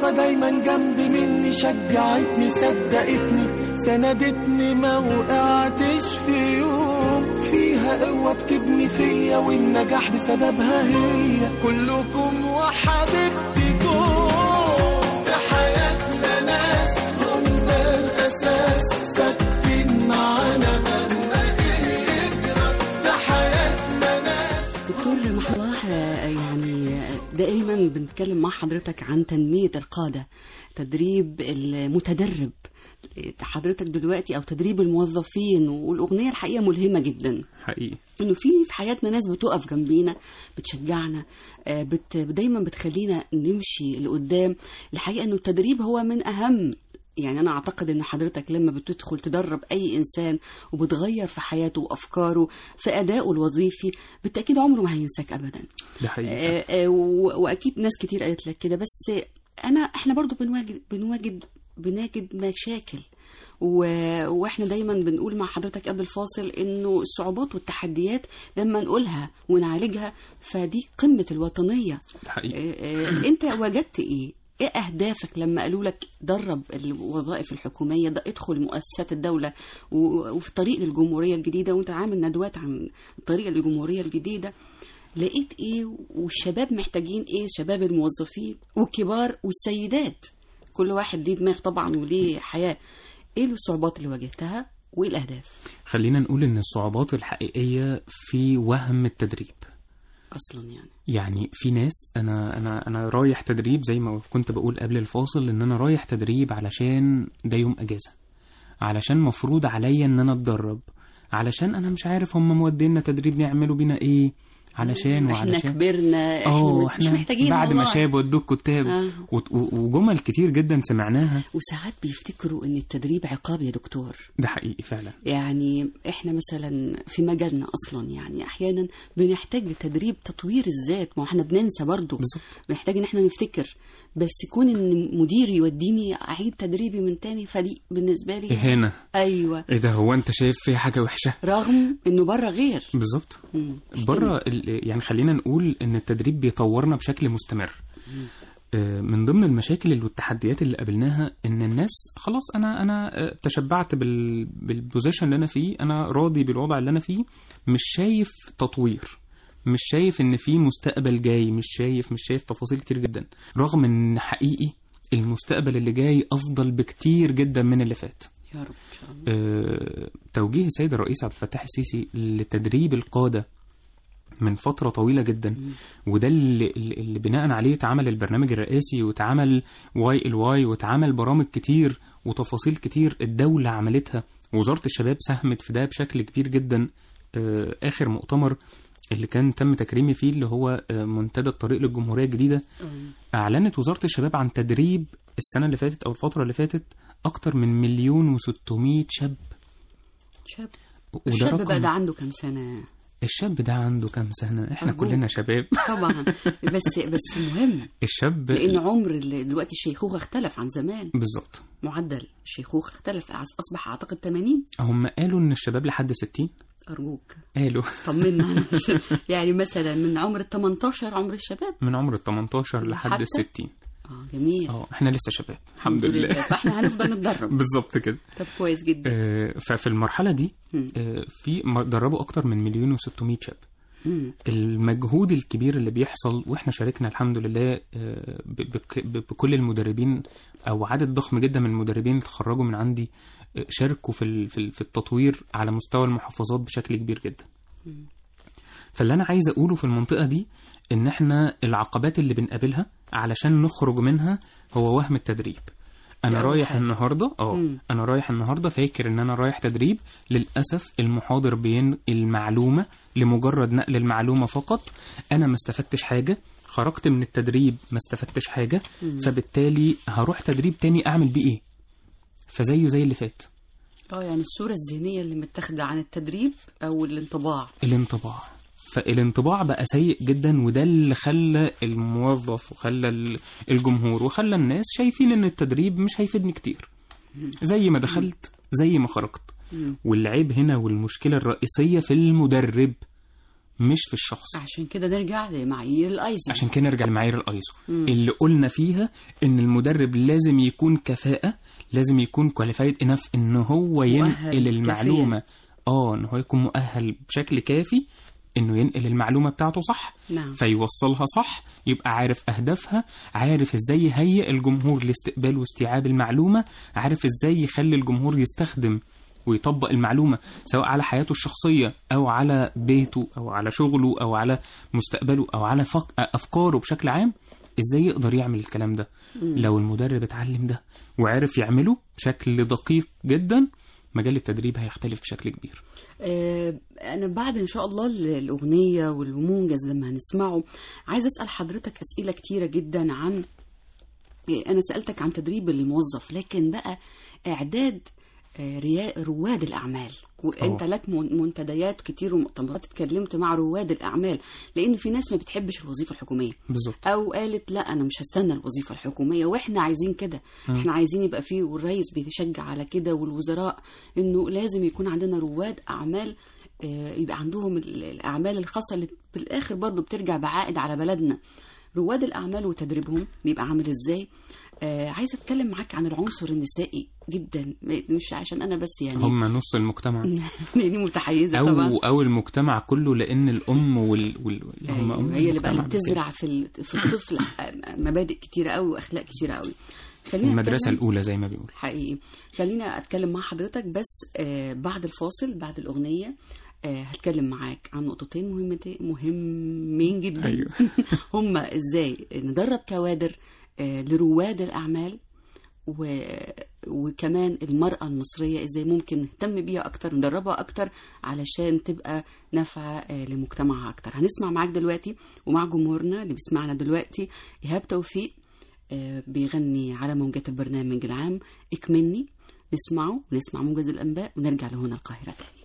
واقفة دايما جنب مني شجعتني صدقتني سندتني ما وقعتش في يوم فيها قوة بتبني فيا والنجاح بسببها هي كلكم وحبيبتكم في حياتنا ناس هم الأساس ثابتين معانا مهما يجرى في حياتنا ناس دكتور محلاح آه، يعني دائما بنتكلم مع حضرتك عن تنمية القادة تدريب المتدرب حضرتك دلوقتي او تدريب الموظفين والاغنيه الحقيقه ملهمه جدا حقيقي انه في في حياتنا ناس بتقف جنبينا بتشجعنا آه، بت دايما بتخلينا نمشي لقدام الحقيقه انه التدريب هو من اهم يعني انا اعتقد ان حضرتك لما بتدخل تدرب اي انسان وبتغير في حياته وافكاره في ادائه الوظيفي بالتاكيد عمره ما هينساك ابدا ده حقيقي آه، آه، و- واكيد ناس كتير قالت لك كده بس انا احنا برضو بنواجد بنواجد بنجد مشاكل و... واحنا دايما بنقول مع حضرتك قبل الفاصل انه الصعوبات والتحديات لما نقولها ونعالجها فدي قمة الوطنية ده حقيقي آه، آه، انت وجدت ايه ايه اهدافك لما قالوا لك درب الوظائف الحكوميه ده ادخل مؤسسات الدوله و- وفي طريق للجمهوريه الجديده وانت عامل ندوات عن الطريق للجمهوريه الجديده لقيت ايه والشباب محتاجين ايه شباب الموظفين والكبار والسيدات كل واحد ليه دماغ طبعا وليه حياه ايه الصعوبات اللي واجهتها وايه الاهداف خلينا نقول ان الصعوبات الحقيقيه في وهم التدريب اصلا يعني يعني في ناس انا انا انا رايح تدريب زي ما كنت بقول قبل الفاصل ان انا رايح تدريب علشان ده يوم اجازه علشان مفروض عليا ان انا اتدرب علشان انا مش عارف هم مودينا تدريب نعملوا بينا ايه علشان احنا وعلشان كبرنا اه احنا مش احنا محتاجين بعد ما والله. شاب ودوك كتاب آه. وت- و- وجمل كتير جدا سمعناها وساعات بيفتكروا ان التدريب عقاب يا دكتور ده حقيقي فعلا يعني احنا مثلا في مجالنا اصلا يعني احيانا بنحتاج لتدريب تطوير الذات ما هو احنا بننسى برضه بالظبط بنحتاج ان احنا نفتكر بس كون ان مديري يوديني اعيد تدريبي من تاني فدي بالنسبه لي اهانه ايوه ايه ده هو انت شايف فيها حاجه وحشه رغم انه بره غير بالظبط مم. بره ال- يعني خلينا نقول ان التدريب بيطورنا بشكل مستمر آه، من ضمن المشاكل والتحديات اللي قابلناها ان الناس خلاص انا انا آه، تشبعت بال بالبوزيشن اللي انا فيه انا راضي بالوضع اللي انا فيه مش شايف تطوير مش شايف ان في مستقبل جاي مش شايف مش شايف تفاصيل كتير جدا رغم ان حقيقي المستقبل اللي جاي افضل بكتير جدا من اللي فات يا رب ان شاء الله آه، توجيه السيد الرئيس عبد الفتاح السيسي لتدريب القادة من فترة طويلة جدا وده اللي, اللي بناء عليه اتعمل البرنامج الرئاسي واتعمل واي ال واي واتعمل برامج كتير وتفاصيل كتير الدولة عملتها وزارة الشباب ساهمت في ده بشكل كبير جدا آه، آخر مؤتمر اللي كان تم تكريمي فيه اللي هو آه، منتدى الطريق للجمهورية الجديدة أعلنت وزارة الشباب عن تدريب السنة اللي فاتت أو الفترة اللي فاتت أكتر من مليون وستمائة شاب شاب وده الشاب رقم- بقى ده عنده كام سنه الشاب ده عنده كام سنة احنا أرجوك. كلنا شباب طبعا بس بس مهم الشاب لان عمر ال- دلوقتي الشيخوخه اختلف عن زمان بالظبط معدل الشيخوخه اختلف اصبح اعتقد 80 هم قالوا ان الشباب لحد 60 ارجوك قالوا طمنا يعني مثلا من عمر ال 18 عمر الشباب من عمر ال 18 لحد حتى؟ ال 60 اه جميل اه احنا لسه شباب الحمد لله فاحنا هنفضل نتدرب بالظبط كده طب كويس جدا آه، ففي المرحلة دي مم. آه، في م- دربوا أكتر من مليون و600 شاب مم. المجهود الكبير اللي بيحصل واحنا شاركنا الحمد لله آه، ب- بك- ب- بكل المدربين او عدد ضخم جدا من المدربين اللي اتخرجوا من عندي آه، شاركوا في ال- في ال- في التطوير على مستوى المحافظات بشكل كبير جدا فاللي انا عايز اقوله في المنطقه دي ان احنا العقبات اللي بنقابلها علشان نخرج منها هو وهم التدريب انا دي أول رايح حاجة. النهارده اه مم. انا رايح النهارده فاكر ان انا رايح تدريب للاسف المحاضر بينقل المعلومه لمجرد نقل المعلومه فقط انا ما استفدتش حاجه خرجت من التدريب ما استفدتش حاجه فبالتالي هروح تدريب تاني اعمل بيه ايه فزيه زي اللي فات اه يعني الصوره الذهنيه اللي متاخده عن التدريب او الانطباع الانطباع فالانطباع بقى سيء جدا وده اللي خلى الموظف وخلى ال- الجمهور وخلى الناس شايفين ان التدريب مش هيفيدني كتير زي ما دخلت زي ما خرجت مم. والعيب هنا والمشكلة الرئيسية في المدرب مش في الشخص عشان كده نرجع لمعايير الايزو عشان كده نرجع لمعايير الايزو مم. اللي قلنا فيها ان المدرب لازم يكون كفاءة لازم يكون كواليفايد انف ان هو ينقل المعلومة اه ان هو يكون مؤهل بشكل كافي انه ينقل المعلومة بتاعته صح نعم فيوصلها صح يبقى عارف أهدافها عارف إزاي يهيئ الجمهور لاستقبال واستيعاب المعلومة عارف إزاي يخلي الجمهور يستخدم ويطبق المعلومة سواء على حياته الشخصية أو على بيته أو على شغله أو على مستقبله أو على فق... أفكاره بشكل عام إزاي يقدر يعمل الكلام ده لو المدرب اتعلم ده وعرف يعمله بشكل دقيق جدا مجال التدريب هيختلف بشكل كبير آه، أنا بعد إن شاء الله ال- الأغنية والمنجز لما هنسمعه عايز أسأل حضرتك أسئلة كتيرة جدا عن آه، أنا سألتك عن تدريب الموظف لكن بقى إعداد آه، ريا- رواد الأعمال وأنت أوه. لك من- منتديات كتير ومؤتمرات اتكلمت مع رواد الأعمال لأن في ناس ما بتحبش الوظيفة الحكومية بالظبط او قالت لا انا مش هستنى الوظيفه الحكوميه واحنا عايزين كده مم. احنا عايزين يبقى فيه والرئيس بيشجع على كده والوزراء انه لازم يكون عندنا رواد اعمال آه، يبقى عندهم ال- الاعمال الخاصه اللي بالاخر برضو بترجع بعائد على بلدنا رواد الاعمال وتدريبهم بيبقى عامل ازاي آه عايزه اتكلم معاك عن العنصر النسائي جدا مش عشان انا بس يعني هم نص المجتمع لاني متحيزه او طبعا او المجتمع كله لان الام وال, وال... هم أم أيوة هي اللي بقى اللي المجتمع بتزرع في ال- في الطفل مبادئ كتيره قوي واخلاق كتيره قوي خلينا المدرسه نتكلم- الاولى زي ما بيقول حقيقي خلينا اتكلم مع حضرتك بس آه، بعد الفاصل بعد الاغنيه آه، هتكلم معاك عن نقطتين مهمتين مهمين جدا ايوه هما ازاي ندرب كوادر آه، لرواد الاعمال و... وكمان المرأة المصرية ازاي ممكن نهتم بيها اكتر ندربها اكتر علشان تبقى نافعة آه، لمجتمعها اكتر هنسمع معاك دلوقتي ومع جمهورنا اللي بيسمعنا دلوقتي ايهاب توفيق آه، بيغني على موجات البرنامج العام اكملني نسمعه ونسمع موجز الانباء ونرجع لهنا القاهرة تاني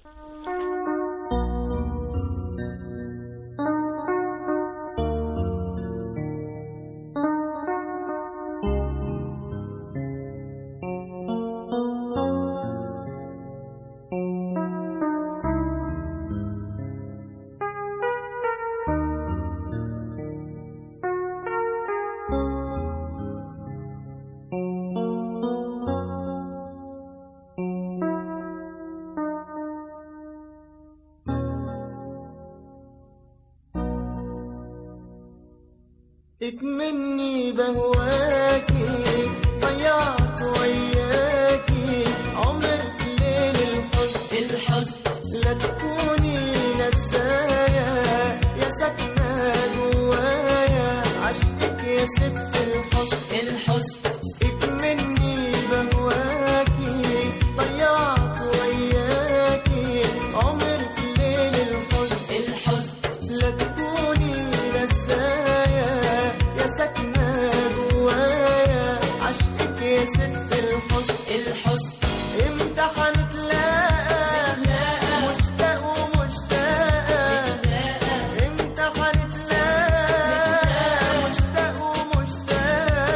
اكمني بهواكي ضيعت وياكي عمر في ليل الحزن الحزن لا تكوني نسايا يا سكنة جوايا عشقك يا ست الحزن الحزن اكمني بهواكي ضيعت وياكي عمر في ليل الحزن الحزن لا تكوني نسايا يا سكنة جوايا عشقك يا ست الحزن الحزن امتى هنتلاقى مشتاق ومشتاقة امتى هنتلاقى مشتاق ومشتاقة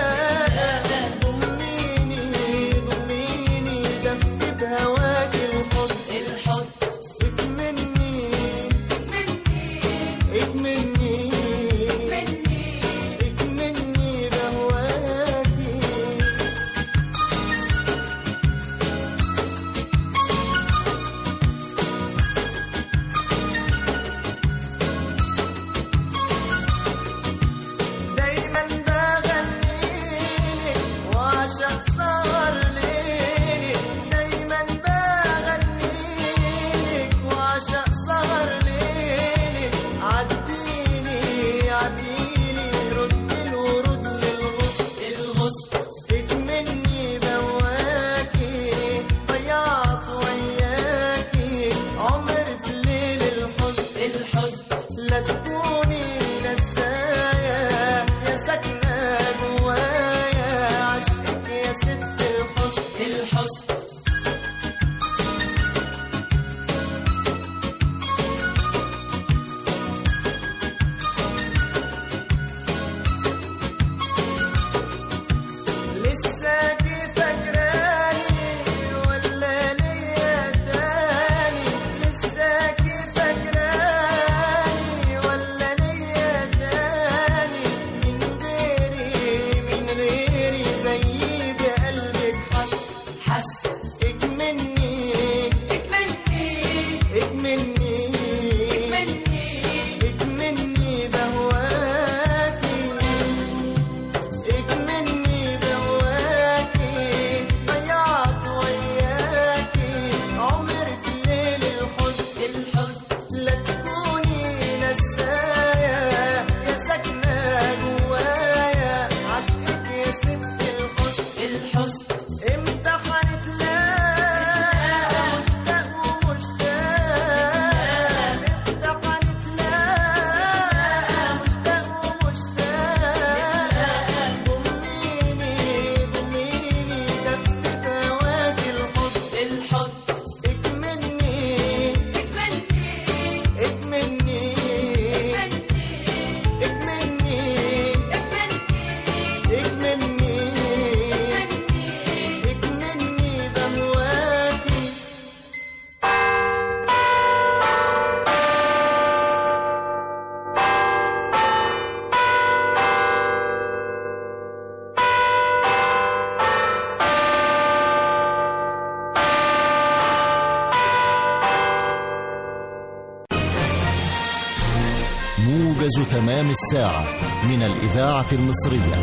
موجز تمام الساعة من الإذاعة المصرية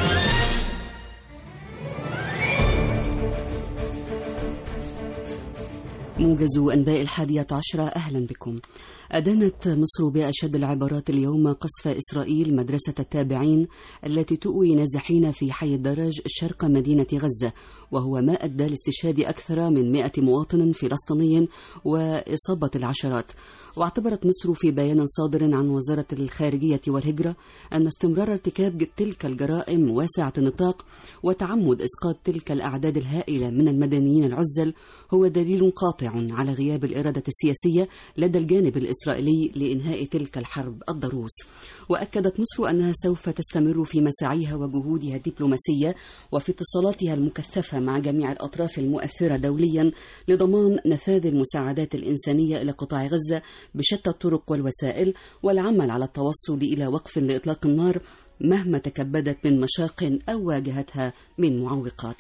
موجز أنباء الحادية عشرة أهلا بكم أدانت مصر بأشد العبارات اليوم قصف إسرائيل مدرسة التابعين التي تؤوي نازحين في حي الدرج شرق مدينة غزة وهو ما أدى لاستشهاد أكثر من 100 مواطن فلسطيني وإصابة العشرات واعتبرت مصر في بيان صادر عن وزارة الخارجية والهجرة أن استمرار ارتكاب تلك الجرائم واسعة النطاق وتعمد إسقاط تلك الأعداد الهائلة من المدنيين العزل هو دليل قاطع على غياب الإرادة السياسية لدى الجانب الإسرائيلي لإنهاء تلك الحرب الضروس وأكدت مصر أنها سوف تستمر في مساعيها وجهودها الدبلوماسية وفي اتصالاتها المكثفة مع جميع الأطراف المؤثرة دوليا لضمان نفاذ المساعدات الإنسانية إلى قطاع غزة بشتى الطرق والوسائل والعمل على التوصل إلى وقف لإطلاق النار مهما تكبدت من مشاق أو واجهتها من معوقات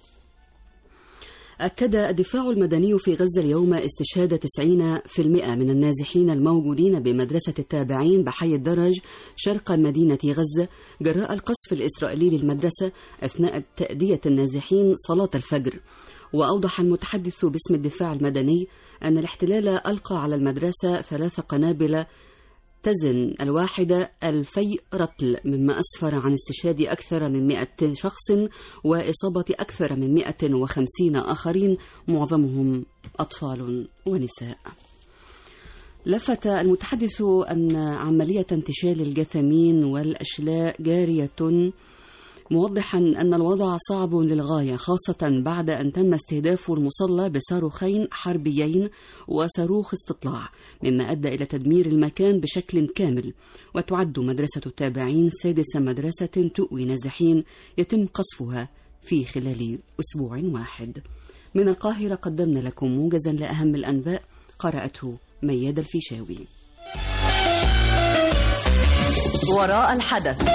أكد الدفاع المدني في غزة اليوم استشهاد 90% من النازحين الموجودين بمدرسة التابعين بحي الدرج شرق مدينة غزة جراء القصف الإسرائيلي للمدرسة أثناء تأدية النازحين صلاة الفجر وأوضح المتحدث باسم الدفاع المدني أن الاحتلال ألقى على المدرسة ثلاث قنابل تزن الواحدة ألفي رطل مما أسفر عن استشهاد أكثر من 100 شخص وإصابة أكثر من 150 آخرين معظمهم أطفال ونساء لفت المتحدث أن عملية انتشال الجثامين والأشلاء جارية موضحا أن الوضع صعب للغاية خاصة بعد أن تم استهداف المصلى بصاروخين حربيين وصاروخ استطلاع مما أدى إلى تدمير المكان بشكل كامل وتعد مدرسة التابعين سادس مدرسة تؤوي نازحين يتم قصفها في خلال أسبوع واحد من القاهرة قدمنا لكم موجزا لأهم الأنباء قرأته مياد الفيشاوي وراء الحدث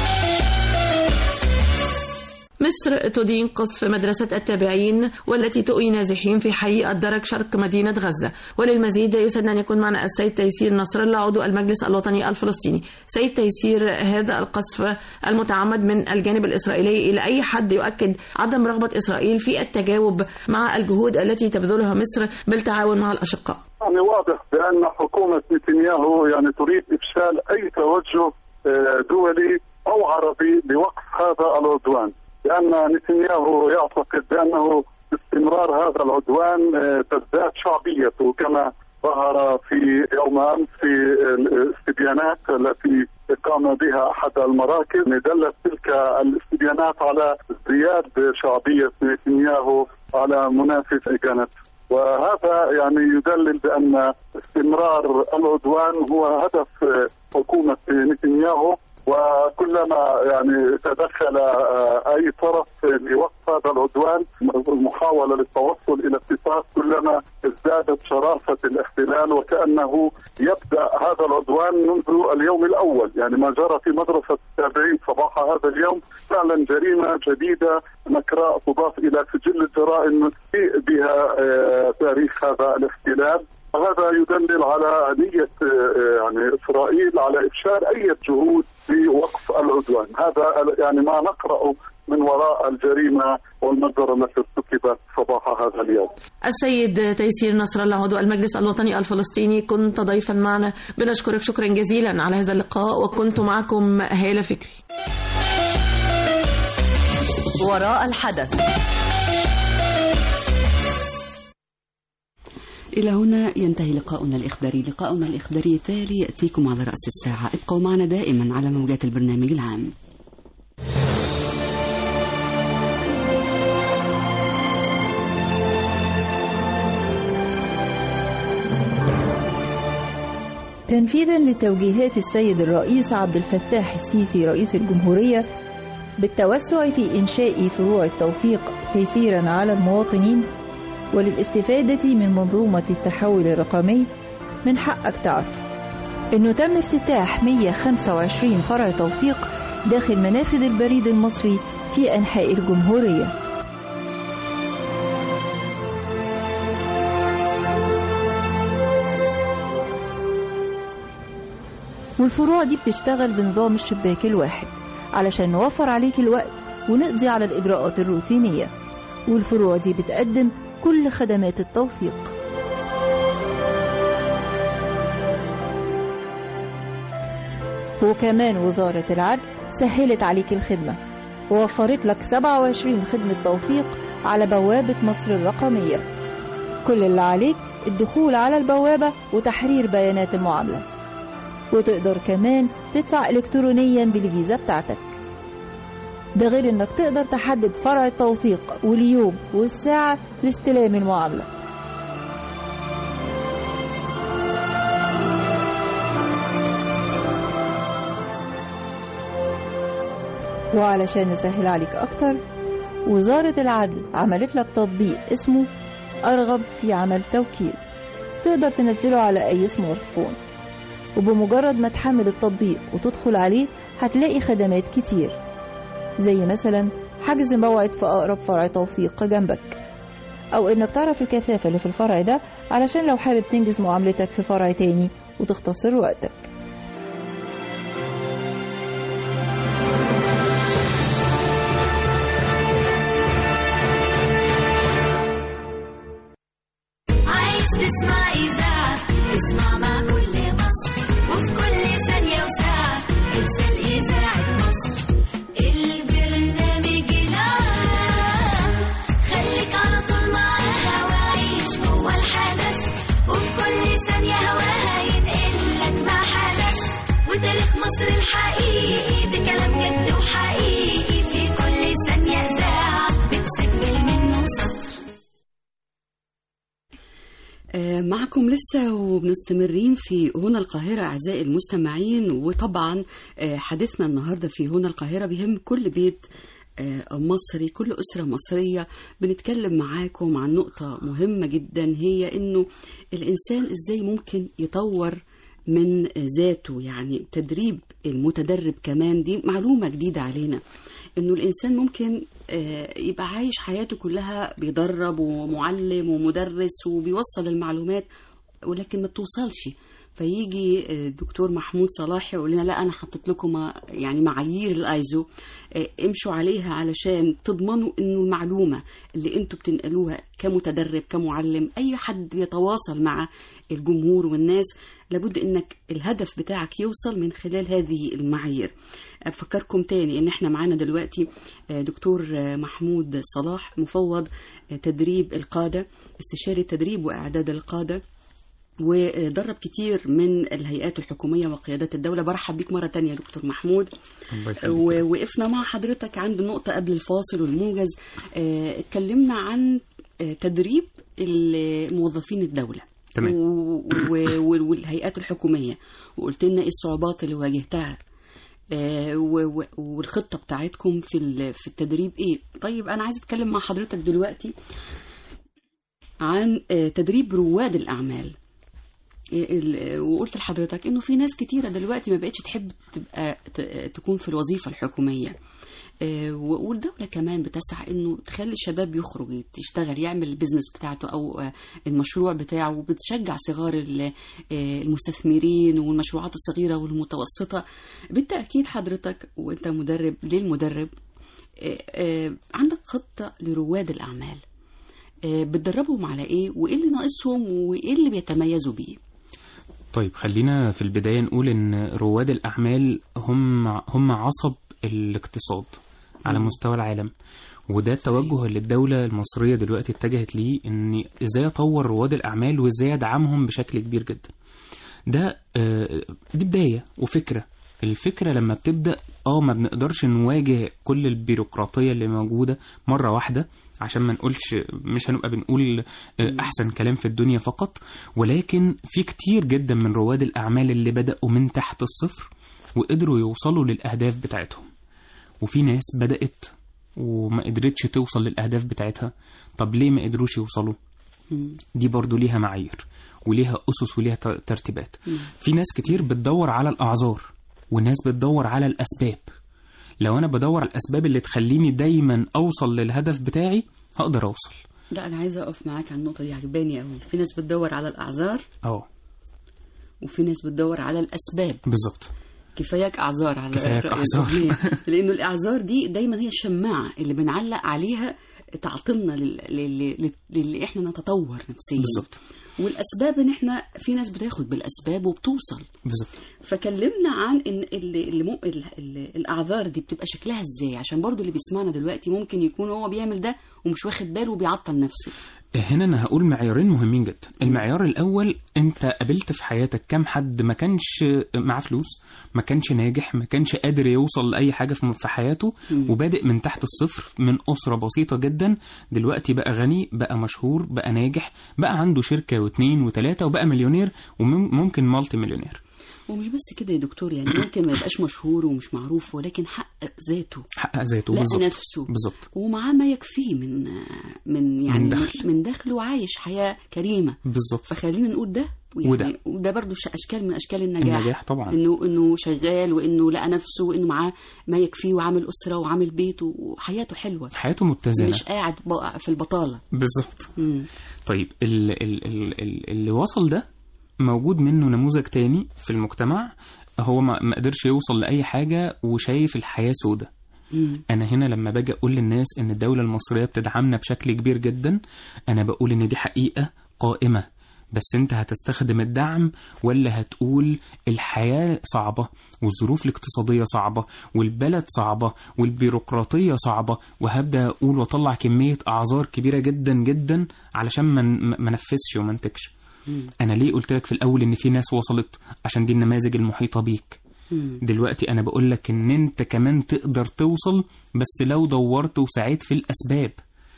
مصر تدين قصف مدرسة التابعين والتي تؤوي نازحين في حي الدرك شرق مدينة غزة وللمزيد يسعدنا أن يكون معنا السيد تيسير نصر الله عضو المجلس الوطني الفلسطيني سيد تيسير هذا القصف المتعمد من الجانب الإسرائيلي إلى أي حد يؤكد عدم رغبة إسرائيل في التجاوب مع الجهود التي تبذلها مصر بالتعاون مع الأشقاء يعني واضح بأن حكومة نتنياهو يعني تريد إفشال أي توجه دولي أو عربي لوقف هذا العدوان لان نتنياهو يعتقد بانه باستمرار هذا العدوان تزداد شعبيته كما ظهر في يوم امس في الاستبيانات التي قام بها احد المراكز دلت تلك الاستبيانات على ازدياد شعبيه نتنياهو على منافس جانت وهذا يعني يدلل بان استمرار العدوان هو هدف حكومه نتنياهو وكلما يعني تدخل اي طرف لوقف هذا العدوان المحاوله للتوصل الى اتفاق كلما ازدادت شراسه الاحتلال وكانه يبدا هذا العدوان منذ اليوم الاول يعني ما جرى في مدرسه التابعين صباح هذا اليوم فعلا جريمه جديده نكراء تضاف الى سجل الجرائم بها تاريخ هذا الاحتلال وهذا يدلل على نية يعني إسرائيل على إفشال أي جهود لوقف العدوان هذا يعني ما نقرأ من وراء الجريمة والمجزرة التي ارتكبت صباح هذا اليوم السيد تيسير نصر الله عضو المجلس الوطني الفلسطيني كنت ضيفا معنا بنشكرك شكرا جزيلا على هذا اللقاء وكنت معكم هالة فكري وراء الحدث إلى هنا ينتهي لقاؤنا الإخباري لقاؤنا الإخباري التالي يأتيكم على رأس الساعة ابقوا معنا دائما على موجات البرنامج العام تنفيذا لتوجيهات السيد الرئيس عبد الفتاح السيسي رئيس الجمهورية بالتوسع في إنشاء فروع التوفيق تيسيرا على المواطنين وللاستفادة من منظومة التحول الرقمي من حقك تعرف إنه تم افتتاح 125 فرع توثيق داخل منافذ البريد المصري في أنحاء الجمهورية والفروع دي بتشتغل بنظام الشباك الواحد علشان نوفر عليك الوقت ونقضي على الإجراءات الروتينية والفروع دي بتقدم كل خدمات التوثيق وكمان وزارة العدل سهلت عليك الخدمة ووفرت لك 27 خدمة توثيق على بوابة مصر الرقمية كل اللي عليك الدخول على البوابة وتحرير بيانات المعاملة وتقدر كمان تدفع إلكترونيا بالفيزا بتاعتك ده غير انك تقدر تحدد فرع التوثيق واليوم والساعة لاستلام المعاملة وعلشان نسهل عليك أكتر وزارة العدل عملت لك تطبيق اسمه أرغب في عمل توكيل تقدر تنزله على أي سمارت فون وبمجرد ما تحمل التطبيق وتدخل عليه هتلاقي خدمات كتير زي مثلا حجز موعد في أقرب فرع توثيق جنبك أو إنك تعرف الكثافة اللي في الفرع ده علشان لو حابب تنجز معاملتك في فرع تاني وتختصر وقتك عايز تسمع إذاعة اسمع مع كل مصر وفي كل ثانية وساعة ارسل إذاعة مصر البرنامج العام خليك على طول معاها وعيش جوه الحدث وفي كل ثانية هواها ينقل لك ما حدث وتاريخ مصر الحقيقي بكلام جد وحقيقي في كل ثانية إذاعة بتسجل منه سطر آه، معكم لسه وبنستمرين في هنا القاهرة أعزائي المستمعين وطبعا آه، حديثنا النهاردة في هنا القاهرة بيهم كل بيت آه، مصري كل أسرة مصرية بنتكلم معاكم عن نقطة مهمة جدا هي إنه الإنسان إزاي ممكن يطور من ذاته يعني تدريب المتدرب كمان دي معلومة جديدة علينا انه الانسان ممكن آه، يبقى عايش حياته كلها بيدرب ومعلم ومدرس وبيوصل المعلومات ولكن ما بتوصلش فيجي آه، الدكتور محمود صلاح يقول لنا لا انا حطيت لكم ما- يعني معايير الايزو آه، امشوا عليها علشان تضمنوا انه المعلومه اللي انتوا بتنقلوها كمتدرب كمعلم اي حد بيتواصل مع الجمهور والناس لابد انك الهدف بتاعك يوصل من خلال هذه المعايير افكركم تاني ان احنا معانا دلوقتي آه، دكتور آه، محمود صلاح مفوض آه، تدريب القاده استشاري تدريب واعداد القاده ودرب كتير من الهيئات الحكومية وقيادات الدولة برحب بيك مرة تانية يا دكتور محمود الله يخليك. ووقفنا مع حضرتك عند نقطة قبل الفاصل والموجز آه، اتكلمنا عن آه، تدريب موظفين الدولة تمام. و- و- و- والهيئات الحكومية وقلت لنا ايه الصعوبات اللي واجهتها آه، و- و- والخطة بتاعتكم في ال- في التدريب ايه طيب انا عايز اتكلم مع حضرتك دلوقتي عن آه، تدريب رواد الاعمال ال- وقلت لحضرتك انه في ناس كتيره دلوقتي ما بقتش تحب تبقى ت- تكون في الوظيفه الحكوميه آه، و- والدوله كمان بتسعى انه تخلي الشباب يخرج يشتغل يعمل البيزنس بتاعته او آه، المشروع بتاعه وبتشجع صغار ال- آه، المستثمرين والمشروعات الصغيره والمتوسطه بالتاكيد حضرتك وانت مدرب للمدرب آه، آه، عندك خطه لرواد الاعمال آه، بتدربهم على ايه وايه اللي ناقصهم وايه اللي بيتميزوا بيه طيب خلينا في البداية نقول إن رواد الأعمال هم هم عصب الاقتصاد على مم. مستوى العالم وده التوجه اللي الدولة المصرية دلوقتي اتجهت ليه إن إزاي أطور رواد الأعمال وإزاي أدعمهم بشكل كبير جدا ده آه، دي بداية وفكرة الفكرة لما بتبدأ اه ما بنقدرش نواجه كل البيروقراطية اللي موجودة مرة واحدة عشان ما نقولش مش هنبقى بنقول آه، أحسن كلام في الدنيا فقط ولكن في كتير جدا من رواد الأعمال اللي بدأوا من تحت الصفر وقدروا يوصلوا للأهداف بتاعتهم وفي ناس بدأت وما قدرتش توصل للأهداف بتاعتها طب ليه ما قدروش يوصلوا دي برضو ليها معايير وليها أسس وليها ت- ترتيبات في ناس كتير بتدور على الأعذار وناس بتدور على الأسباب لو أنا بدور على الأسباب اللي تخليني دايما أوصل للهدف بتاعي هقدر أوصل لا انا عايزه اقف معاك على النقطه دي عجباني قوي في ناس بتدور على الاعذار اه وفي ناس بتدور على الاسباب بالظبط كفاياك اعذار على كفاياك رأي أعذار. الأغنية. لانه الاعذار دي دايما هي الشماعه اللي بنعلق عليها تعطلنا لل- لل- لل- للي احنا نتطور نفسيا بالظبط والاسباب ان احنا في ناس بتاخد بالاسباب وبتوصل بالظبط فكلمنا عن ان اللي اللي مو ال- ال- الاعذار دي بتبقى شكلها ازاي عشان برضو اللي بيسمعنا دلوقتي ممكن يكون هو بيعمل ده ومش واخد باله وبيعطل نفسه هنا انا هقول معيارين مهمين جدا المعيار الاول انت قابلت في حياتك كام حد ما كانش معاه فلوس ما كانش ناجح ما كانش قادر يوصل لاي حاجه في في حياته وبادئ من تحت الصفر من اسره بسيطه جدا دلوقتي بقى غني بقى مشهور بقى ناجح بقى عنده شركه واثنين وثلاثه وبقى مليونير وممكن مالتي مليونير ومش بس كده يا دكتور يعني ممكن ما يبقاش مشهور ومش معروف ولكن حقق ذاته حقق ذاته لقى بالظبط نفسه بالظبط ومعاه ما يكفيه من من يعني من دخل. من دخله عايش حياه كريمه بالظبط فخلينا نقول ده يعني وده. وده برضو ش- اشكال من اشكال النجاح النجاح طبعا انه انه شغال وانه لقى نفسه وانه معاه ما يكفيه وعامل اسره وعامل بيت وحياته حلوه حياته متزنه مش قاعد بقى في البطاله بالظبط مم. طيب ال ال ال ال اللي وصل ده موجود منه نموذج تاني في المجتمع هو ما ما قدرش يوصل لأي حاجة وشايف الحياة سودة مم. أنا هنا لما باجي أقول للناس إن الدولة المصرية بتدعمنا بشكل كبير جدا أنا بقول إن دي حقيقة قائمة بس أنت هتستخدم الدعم ولا هتقول الحياة صعبة والظروف الاقتصادية صعبة والبلد صعبة والبيروقراطية صعبة وهبدأ أقول وأطلع كمية أعذار كبيرة جدا جدا علشان ما ما نفذش وما انتجش انا ليه قلت لك في الاول ان في ناس وصلت عشان دي النماذج المحيطه بيك مم. دلوقتي انا بقول لك ان انت كمان تقدر توصل بس لو دورت وسعيت في الاسباب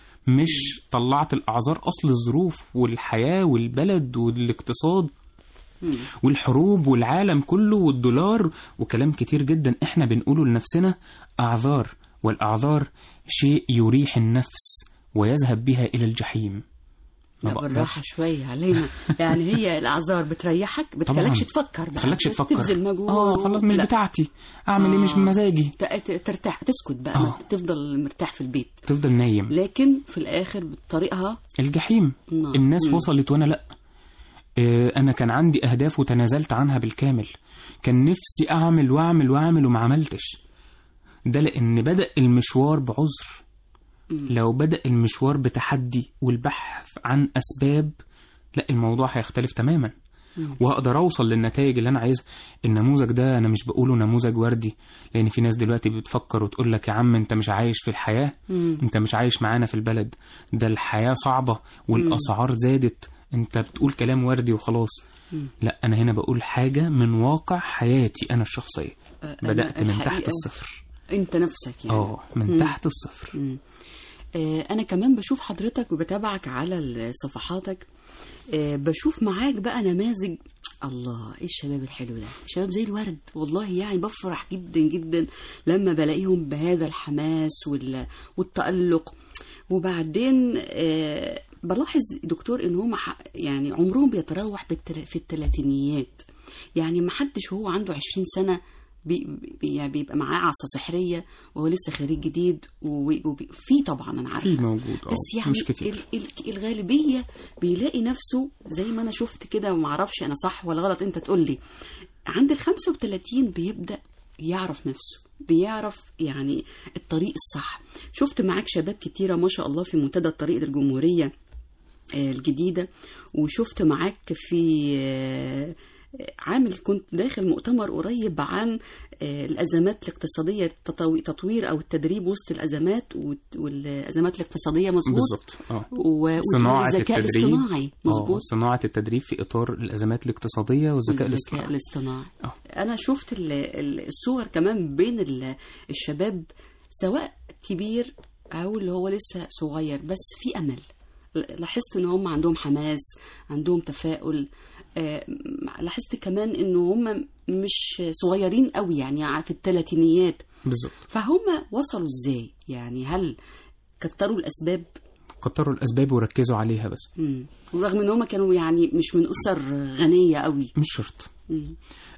مش طلعت الاعذار اصل الظروف والحياه والبلد والاقتصاد مم. والحروب والعالم كله والدولار وكلام كتير جدا احنا بنقوله لنفسنا اعذار والاعذار شيء يريح النفس ويذهب بها الى الجحيم ما لا بقدرش. بالراحه شويه علينا يعني هي الاعذار بتريحك بتخليكش طبعاً. تفكر بقى خلكش تفكر تبذل مجهود اه خلاص مش لا. بتاعتي اعمل ايه مش آه. بمزاجي ت- ت- ترتاح تسكت بقى آه. ما تفضل مرتاح في البيت تفضل نايم لكن في الاخر بطريقها الجحيم نعم. الناس مم. وصلت وانا لا آه، انا كان عندي اهداف وتنازلت عنها بالكامل كان نفسي اعمل واعمل واعمل وما عملتش ده لان بدا المشوار بعذر مم. لو بدا المشوار بتحدي والبحث عن اسباب لا الموضوع هيختلف تماما مم. وهقدر اوصل للنتائج اللي انا عايزها النموذج ده انا مش بقوله نموذج وردي لان في ناس دلوقتي بتفكر وتقول لك يا عم انت مش عايش في الحياه مم. انت مش عايش معانا في البلد ده الحياة صعبة والأسعار زادت انت بتقول كلام وردي وخلاص مم. لا انا هنا بقول حاجة من واقع حياتي انا الشخصية آه، بدأت أنا من الحقيقة تحت الصفر انت نفسك يعني اه من مم. تحت الصفر مم. آه، انا كمان بشوف حضرتك وبتابعك على ال- صفحاتك آه، بشوف معاك بقى نماذج الله ايه الشباب الحلو ده شباب زي الورد والله يعني بفرح جدا جدا لما بلاقيهم بهذا الحماس وال- والتألق وبعدين آه، بلاحظ دكتور ان هم ح- يعني عمرهم بيتراوح بالتلا- في الثلاثينيات يعني ما حدش هو عنده 20 سنه بي بي يعني بيبقى معاه عصا سحريه وهو لسه خريج جديد وفي طبعا انا عارفه في موجود اه بس يعني مش كتير ال- ال- الغالبيه بيلاقي نفسه زي ما انا شفت كده وما اعرفش انا صح ولا غلط انت تقول لي عند ال 35 بيبدا يعرف نفسه بيعرف يعني الطريق الصح شفت معاك شباب كتيره ما شاء الله في منتدى الطريق للجمهوريه آه، الجديده وشفت معاك في آه، عامل كنت داخل مؤتمر قريب عن آه، الازمات الاقتصاديه التطو- تطوير او التدريب وسط الازمات وت- والازمات الاقتصاديه مظبوط بالظبط اه و- صناعة والذكاء التدريب الاصطناعي اه مظبوط صناعة التدريب في إطار الأزمات الاقتصادية والذكاء الاصطناعي الاصطناعي آه. انا شفت ال- ال- الصور كمان بين ال- الشباب سواء كبير او اللي هو لسه صغير بس في امل لاحظت ان هم عندهم حماس عندهم تفاؤل آه، لاحظت كمان ان هم مش صغيرين قوي يعني في الثلاثينيات بالظبط فهم وصلوا ازاي يعني هل كتروا الاسباب كتروا الأسباب وركزوا عليها بس مم. ورغم ان هم كانوا يعني مش من اسر غنيه قوي مش شرط مم.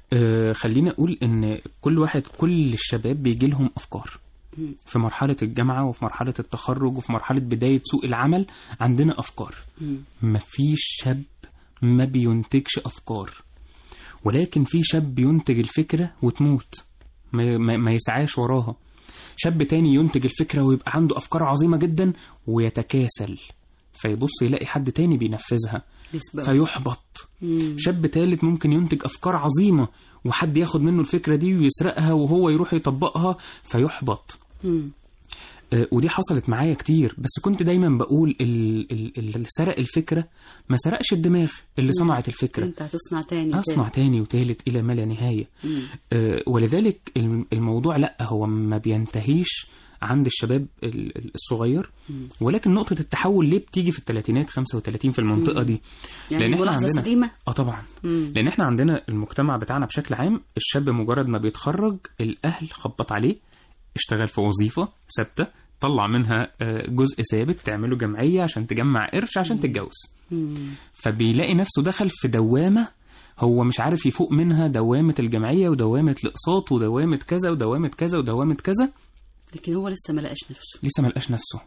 آه خلينا أقول إن كل واحد كل الشباب بيجي لهم أفكار مم. في مرحلة الجامعة وفي مرحلة التخرج وفي مرحلة بداية سوق العمل عندنا أفكار مم. مفيش شاب ما بينتجش أفكار ولكن في شاب ينتج الفكرة وتموت ما, ما, ما يسعاش وراها شاب تاني ينتج الفكرة ويبقى عنده أفكار عظيمة جدا ويتكاسل فيبص يلاقي حد تاني بينفذها بيسبقه. فيحبط مم. شاب تالت ممكن ينتج أفكار عظيمة وحد ياخد منه الفكرة دي ويسرقها وهو يروح يطبقها فيحبط مم. آه، ودي حصلت معايا كتير بس كنت دايما بقول ال- ال- اللي سرق الفكرة ما سرقش الدماغ اللي صنعت الفكرة انت هتصنع تاني أصنع تاني وتالت إلى ما لا نهاية مم. آه، ولذلك الم- الموضوع لا هو ما بينتهيش عند الشباب ال- ال- الصغير ولكن نقطة التحول ليه بتيجي في الثلاثينات 35 في المنطقة مم. دي يعني لأن احنا ملاحظة عندنا سليمة اه طبعا مم. لان احنا عندنا المجتمع بتاعنا بشكل عام الشاب مجرد ما بيتخرج الاهل خبط عليه اشتغل في وظيفه ثابته طلع منها آه، جزء ثابت تعمله جمعيه عشان تجمع قرش عشان تتجوز مم. فبيلاقي نفسه دخل في دوامه هو مش عارف يفوق منها دوامه الجمعيه ودوامه الاقساط ودوامه كذا ودوامه كذا ودوامه كذا لكن هو لسه ما لقاش نفسه لسه ما لقاش نفسه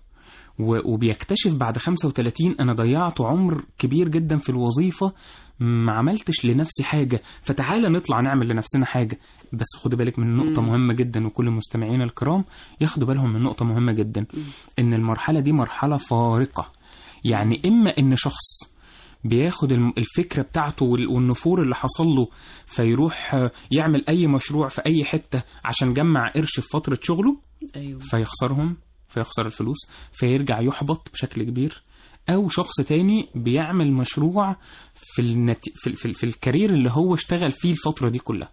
و- وبيكتشف بعد 35 انا ضيعت عمر كبير جدا في الوظيفه ما عملتش لنفسي حاجه فتعالى نطلع نعمل لنفسنا حاجه بس خدوا بالك من نقطه مم. مهمه جدا وكل مستمعينا الكرام ياخدوا بالهم من نقطه مهمه جدا ان المرحله دي مرحله فارقه يعني اما ان شخص بياخد الم- الفكرة بتاعته وال- والنفور اللي حصل له فيروح آه، يعمل أي مشروع في أي حتة عشان جمع قرش في فترة شغله ايوه فيخسرهم فيخسر الفلوس فيرجع يحبط بشكل كبير او شخص تاني بيعمل مشروع في النت... في, في, في الكارير اللي هو اشتغل فيه الفتره دي كلها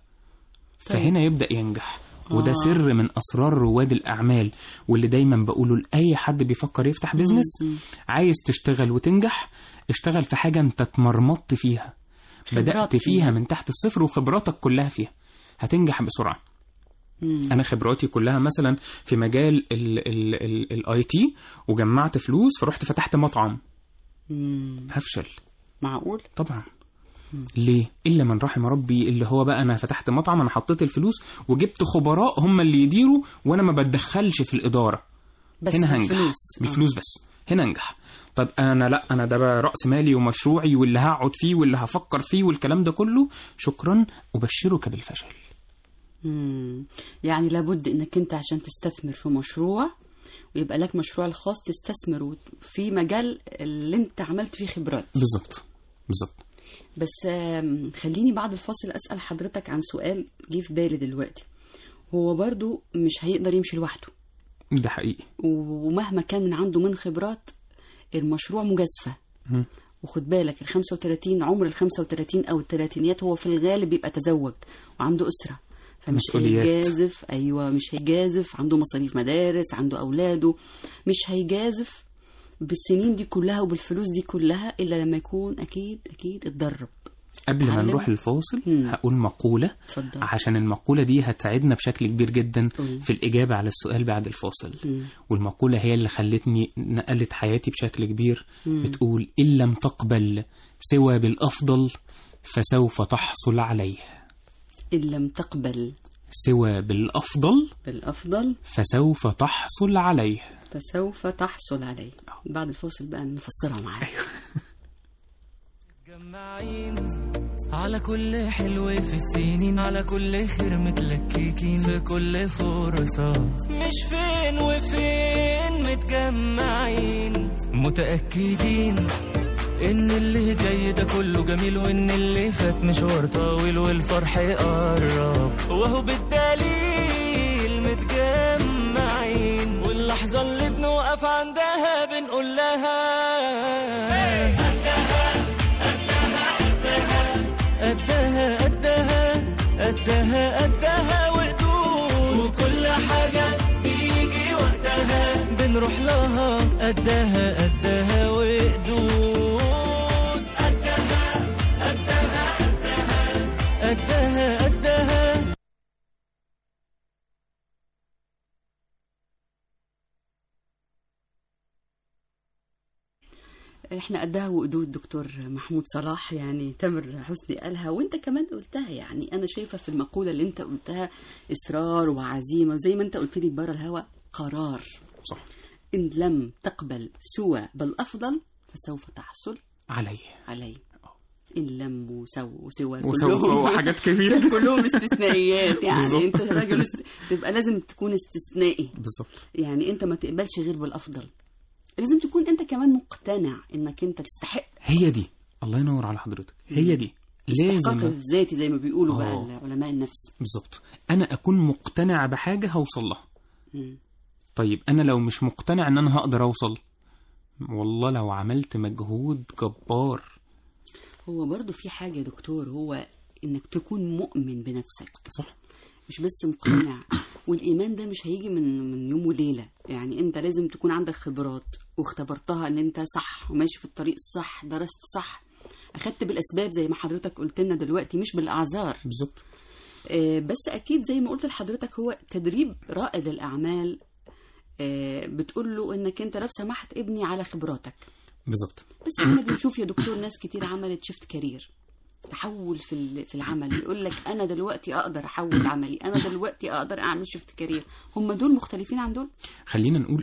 فهنا يبدا ينجح وده آه. سر من اسرار رواد الاعمال واللي دايما بقوله لاي حد بيفكر يفتح بيزنس مم. عايز تشتغل وتنجح اشتغل في حاجه انت اتمرمطت فيها خبرات بدات فيها. فيها من تحت الصفر وخبراتك كلها فيها هتنجح بسرعه مم. انا خبراتي كلها مثلا في مجال الاي تي وجمعت فلوس فرحت فتحت مطعم مم. هفشل معقول طبعا ليه الا من رحم ربي اللي هو بقى انا فتحت مطعم انا حطيت الفلوس وجبت خبراء هم اللي يديروا وانا ما بتدخلش في الاداره بس هنا هنجح بالفلوس. آه. بالفلوس بس هنا انجح طب انا لا انا ده بقى راس مالي ومشروعي واللي هقعد فيه واللي هفكر فيه والكلام ده كله شكرا ابشرك بالفشل مم. يعني لابد انك انت عشان تستثمر في مشروع ويبقى لك مشروع الخاص تستثمر وت- في مجال اللي انت عملت فيه خبرات بالظبط بالظبط بس آم، خليني بعد الفاصل اسال حضرتك عن سؤال جه في بالي دلوقتي هو برضو مش هيقدر يمشي لوحده ده حقيقي ومهما كان عنده من خبرات المشروع مجازفه مم. وخد بالك ال 35 عمر ال 35 او الثلاثينيات هو في الغالب بيبقى تزوج وعنده اسره فمش مسؤوليات. هيجازف ايوه مش هيجازف عنده مصاريف مدارس عنده اولاده مش هيجازف بالسنين دي كلها وبالفلوس دي كلها الا لما يكون اكيد اكيد اتدرب قبل ما اتعلم. نروح الفاصل مم. هقول مقولة اتفضل عشان المقولة دي هتساعدنا بشكل كبير جدا قول. في الإجابة على السؤال بعد الفاصل مم. والمقولة هي اللي خلتني نقلت حياتي بشكل كبير مم. بتقول إن لم تقبل سوى بالأفضل فسوف تحصل عليه ان لم تقبل سوى بالأفضل بالافضل فسوف تحصل عليه فسوف تحصل عليه بعد الفاصل بقى نفسرها معاك مجمعين على كل حلو في السنين على كل خير متلككين في كل فرصة مش فين وفين متجمعين متأكدين إن اللي جاي ده كله جميل وإن اللي فات مشوار طويل والفرح قرب وهو بالدليل متجمعين واللحظة اللي بنوقف عندها بنقول لها قدها قدها قدها قدها وقدود وكل حاجة بيجي وقتها بنروح لها قدها قدها وقدود قدها قدها قدها قدها قدها احنا قدها وقدود دكتور محمود صلاح يعني تامر حسني قالها وانت كمان قلتها يعني انا شايفه في المقوله اللي انت قلتها اصرار وعزيمه وزي ما انت قلت لي بره الهوا قرار صح ان لم تقبل سوى بالافضل فسوف تحصل عليه عليه اللم وسو وسوى وسو- كلهم وحاجات كتير. كلهم استثنائيات يعني بالظبط. انت راجل است... تبقى لازم تكون استثنائي بالظبط يعني انت ما تقبلش غير بالافضل لازم تكون انت كمان مقتنع انك انت تستحق هي دي الله ينور على حضرتك هي دي الاستحقاق لازم الذاتي زي ما بيقولوا بقى آه. علماء النفس بالظبط انا اكون مقتنع بحاجه هوصل لها مم. طيب انا لو مش مقتنع ان انا هقدر اوصل والله لو عملت مجهود جبار هو برضو في حاجة يا دكتور هو انك تكون مؤمن بنفسك صح مش بس مقتنع والايمان ده مش هيجي من من يوم وليله يعني انت لازم تكون عندك خبرات واختبرتها ان انت صح وماشي في الطريق الصح درست صح اخدت بالاسباب زي ما حضرتك قلت لنا دلوقتي مش بالاعذار بالظبط آه، بس اكيد زي ما قلت لحضرتك هو تدريب رائد الاعمال آه، بتقول له انك انت لو سمحت ابني على خبراتك بالظبط بس احنا بنشوف يا دكتور ناس كتير عملت شيفت كارير تحول في ال- في العمل يقول لك انا دلوقتي اقدر احول عملي انا دلوقتي اقدر اعمل شيفت كارير هم دول مختلفين عن دول خلينا نقول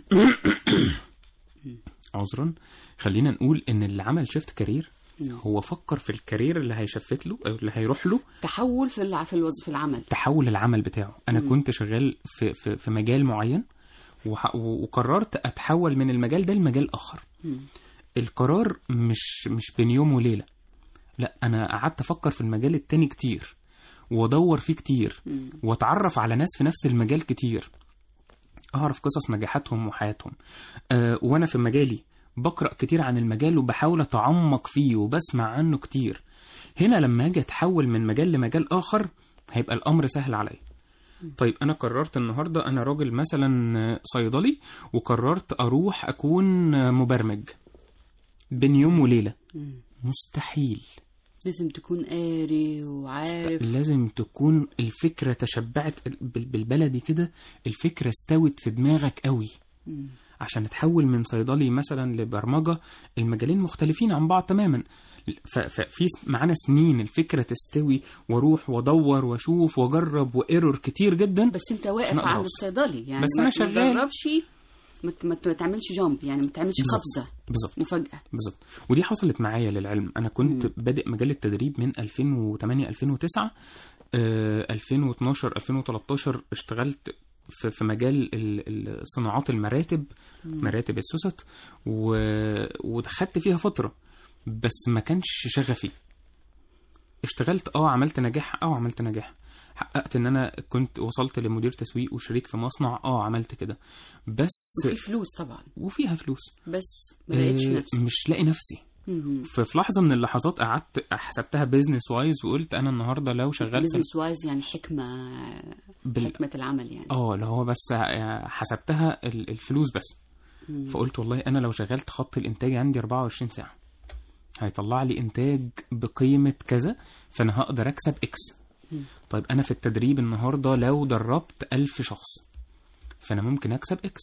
عذرا خلينا نقول ان اللي عمل شيفت كارير هو فكر في الكارير اللي هيشفت له او اللي هيروح له تحول في الع- في الوظ- في العمل تحول العمل بتاعه انا مم. كنت شغال في في, في مجال معين وح- وقررت اتحول من المجال ده لمجال اخر مم. القرار مش مش بين يوم وليله لا انا قعدت افكر في المجال التاني كتير وادور فيه كتير مم. واتعرف على ناس في نفس المجال كتير اعرف قصص نجاحاتهم وحياتهم أه وانا في مجالي بقرا كتير عن المجال وبحاول اتعمق فيه وبسمع عنه كتير هنا لما اجي اتحول من مجال لمجال اخر هيبقى الامر سهل عليا طيب انا قررت النهارده انا راجل مثلا صيدلي وقررت اروح اكون مبرمج بين يوم وليله مم. مستحيل لازم تكون قاري وعارف لازم تكون الفكرة تشبعت بال- بالبلدي كده الفكرة استوت في دماغك قوي مم. عشان تحول من صيدلي مثلا لبرمجة المجالين مختلفين عن بعض تماما ف- ففي س- معانا سنين الفكرة تستوي واروح وادور واشوف واجرب وايرور كتير جدا بس انت واقف عشان أقدر عند أوصل. الصيدلي يعني بس ما- أنا ما شغال. تجربش ما ت- ما ت- ما تعملش جامب يعني ما تعملش بالظبط. قفزه بالظبط مفاجاه بالظبط ودي حصلت معايا للعلم انا كنت بادئ مجال التدريب من 2008 2009 آه، 2012 2013 اشتغلت في في مجال ال- ال- صناعات المراتب مم. مراتب السوست و... ودخلت فيها فتره بس ما كانش شغفي اشتغلت اه عملت نجاح اه عملت نجاح حققت ان انا كنت وصلت لمدير تسويق وشريك في مصنع اه عملت كده بس وفي فلوس طبعا وفيها فلوس بس ما لقيتش آه، نفسي مش لاقي نفسي مم. ففي لحظه من اللحظات قعدت حسبتها بيزنس وايز وقلت انا النهارده لو شغلت بزنس وايز يعني حكمه بال... حكمه العمل يعني اه اللي هو بس حسبتها ال- الفلوس بس مم. فقلت والله انا لو شغلت خط الانتاج عندي 24 ساعه هيطلع لي انتاج بقيمه كذا فانا هقدر اكسب اكس مم. طيب انا في التدريب النهارده لو دربت ألف شخص فانا ممكن اكسب اكس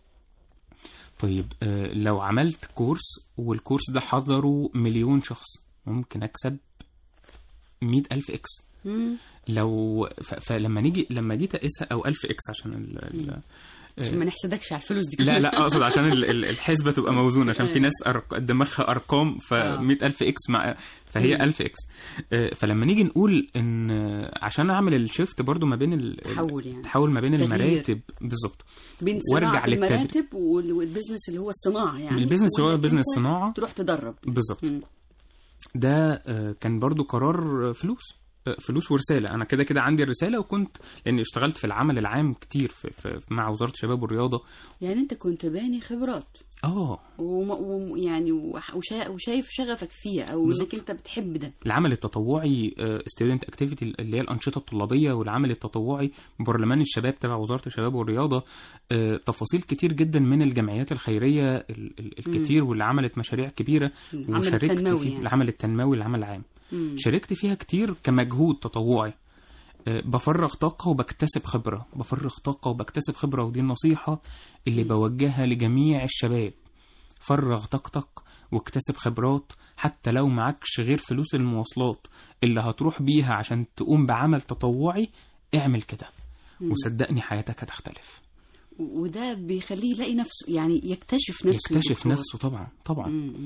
طيب آه، لو عملت كورس والكورس ده حضره مليون شخص ممكن اكسب مئة ألف إكس مم. لو ف... فلما نيجي لما جيت اقيسها او 1000 اكس عشان ال... ال... عشان ما نحسدكش على الفلوس دي لا لا اقصد عشان ال- ال- الحسبه تبقى موزونه عشان في أيوة. ناس أرق... دماغها ارقام ف آه. 100000 اكس مع فهي مم. 1000 اكس آه، فلما نيجي نقول ان آه، عشان اعمل الشيفت برضو ما بين ال... تحول يعني. تحول ما بين تغيير. المراتب بالظبط بين وارجع صناعه للتدريب. المراتب وال- والبيزنس اللي هو الصناعه يعني البيزنس اللي هو وإنك بيزنس أنت صناعه تروح تدرب بالظبط مم. ده آه، كان برضو قرار آه، فلوس آه، فلوس ورساله انا كده كده عندي الرساله وكنت لاني اشتغلت في العمل العام كتير في, في مع وزاره الشباب والرياضه يعني انت كنت باني خبرات اه ويعني وشا... وشايف شغفك فيها او بالظبط. انك انت بتحب ده العمل التطوعي ستودنت اكتيفيتي اللي هي الانشطه الطلابيه والعمل التطوعي برلمان الشباب تبع وزاره الشباب والرياضه آه، تفاصيل كتير جدا من الجمعيات الخيريه ال- ال- الكتير واللي عملت مشاريع كبيره العمل وشاركت التنموي في يعني. العمل التنموي العمل العام مم. شاركت فيها كتير كمجهود تطوعي آه، بفرغ طاقة وبكتسب خبرة بفرغ طاقة وبكتسب خبرة ودي النصيحة اللي بوجهها لجميع الشباب فرغ طاقتك واكتسب خبرات حتى لو معكش غير فلوس المواصلات اللي هتروح بيها عشان تقوم بعمل تطوعي اعمل كده مم. وصدقني حياتك هتختلف وده بيخليه يلاقي نفسه يعني يكتشف نفسه يكتشف دكتور. نفسه طبعا طبعا مم. مم.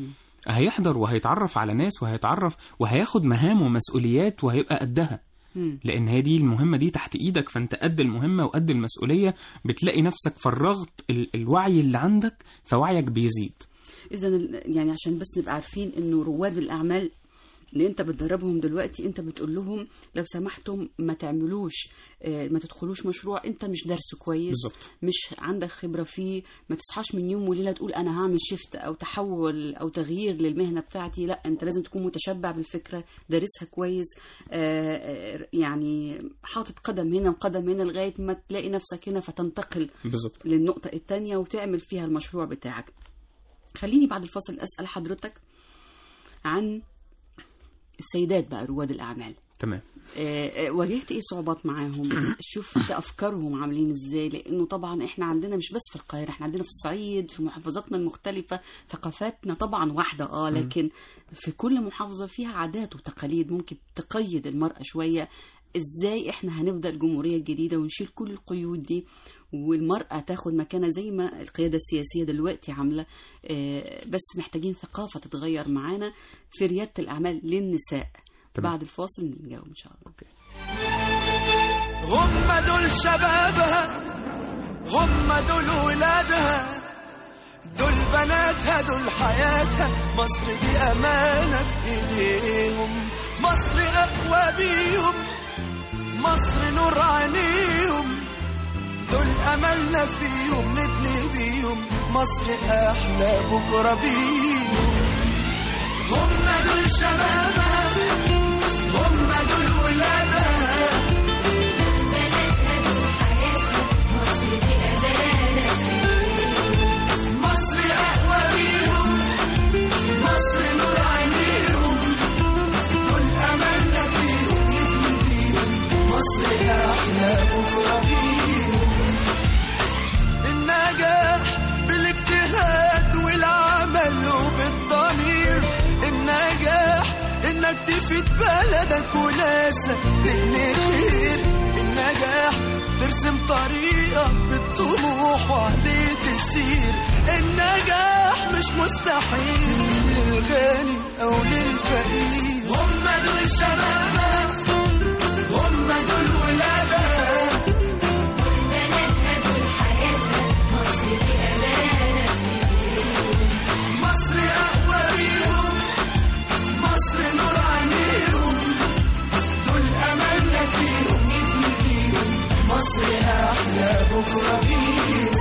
هيحضر وهيتعرف على ناس وهيتعرف وهياخد مهام ومسؤوليات وهيبقى قدها مم. لان هي دي المهمه دي تحت ايدك فانت قد المهمه وقد المسؤوليه بتلاقي نفسك فرغت ال- الوعي اللي عندك فوعيك بيزيد اذا ال- يعني عشان بس نبقى عارفين انه رواد الاعمال اللي انت بتدربهم دلوقتي انت بتقول لهم لو سمحتم ما تعملوش آه، ما تدخلوش مشروع انت مش درسه كويس بالظبط. مش عندك خبره فيه ما تصحاش من يوم وليله تقول انا هعمل شيفت او تحول او تغيير للمهنه بتاعتي لا انت لازم تكون متشبع بالفكره دارسها كويس آه، آه، يعني حاطط قدم هنا وقدم هنا لغايه ما تلاقي نفسك هنا فتنتقل بالظبط للنقطة التانية وتعمل فيها المشروع بتاعك خليني بعد الفصل أسأل حضرتك عن السيدات بقى رواد الأعمال تمام آه، آه، واجهت ايه صعوبات معاهم شفت افكارهم عاملين ازاي لانه طبعا احنا عندنا مش بس في القاهره احنا عندنا في الصعيد في محافظاتنا المختلفه ثقافاتنا طبعا واحده اه لكن في كل محافظه فيها عادات وتقاليد ممكن تقيد المراه شويه ازاي احنا هنبدا الجمهوريه الجديده ونشيل كل القيود دي والمرأة تاخد مكانها زي ما القيادة السياسية دلوقتي عاملة آه، بس محتاجين ثقافة تتغير معانا في ريادة الأعمال للنساء تمام. بعد الفاصل نجاوب إن شاء الله هم دول شبابها هم دول ولادها دول بناتها دول حياتها مصر دي أمانة في إيديهم مصر أقوى بيهم مصر نور عينيهم دول أملنا فيهم نبني بيهم مصر أحلى بكرة بيهم هم دول شبابها هم دول ولادها مصر أقوى بيهم مصر نور عينيهم دول أملنا فيهم نبني بيهم مصر أحلى بكرة بيهم النجاح بالاجتهاد والعمل وبالضمير النجاح انك تفيد بلدك وناسك تبني خير النجاح ترسم طريقك بالطموح وعليه تسير النجاح مش مستحيل للغني او للفقير هم دول شبابها هم دول ولادها مصر أقوى بيهم مصر نور عينيهم دول أملنا فيهم نبني بيهم مصر أحلى بكرة بيهم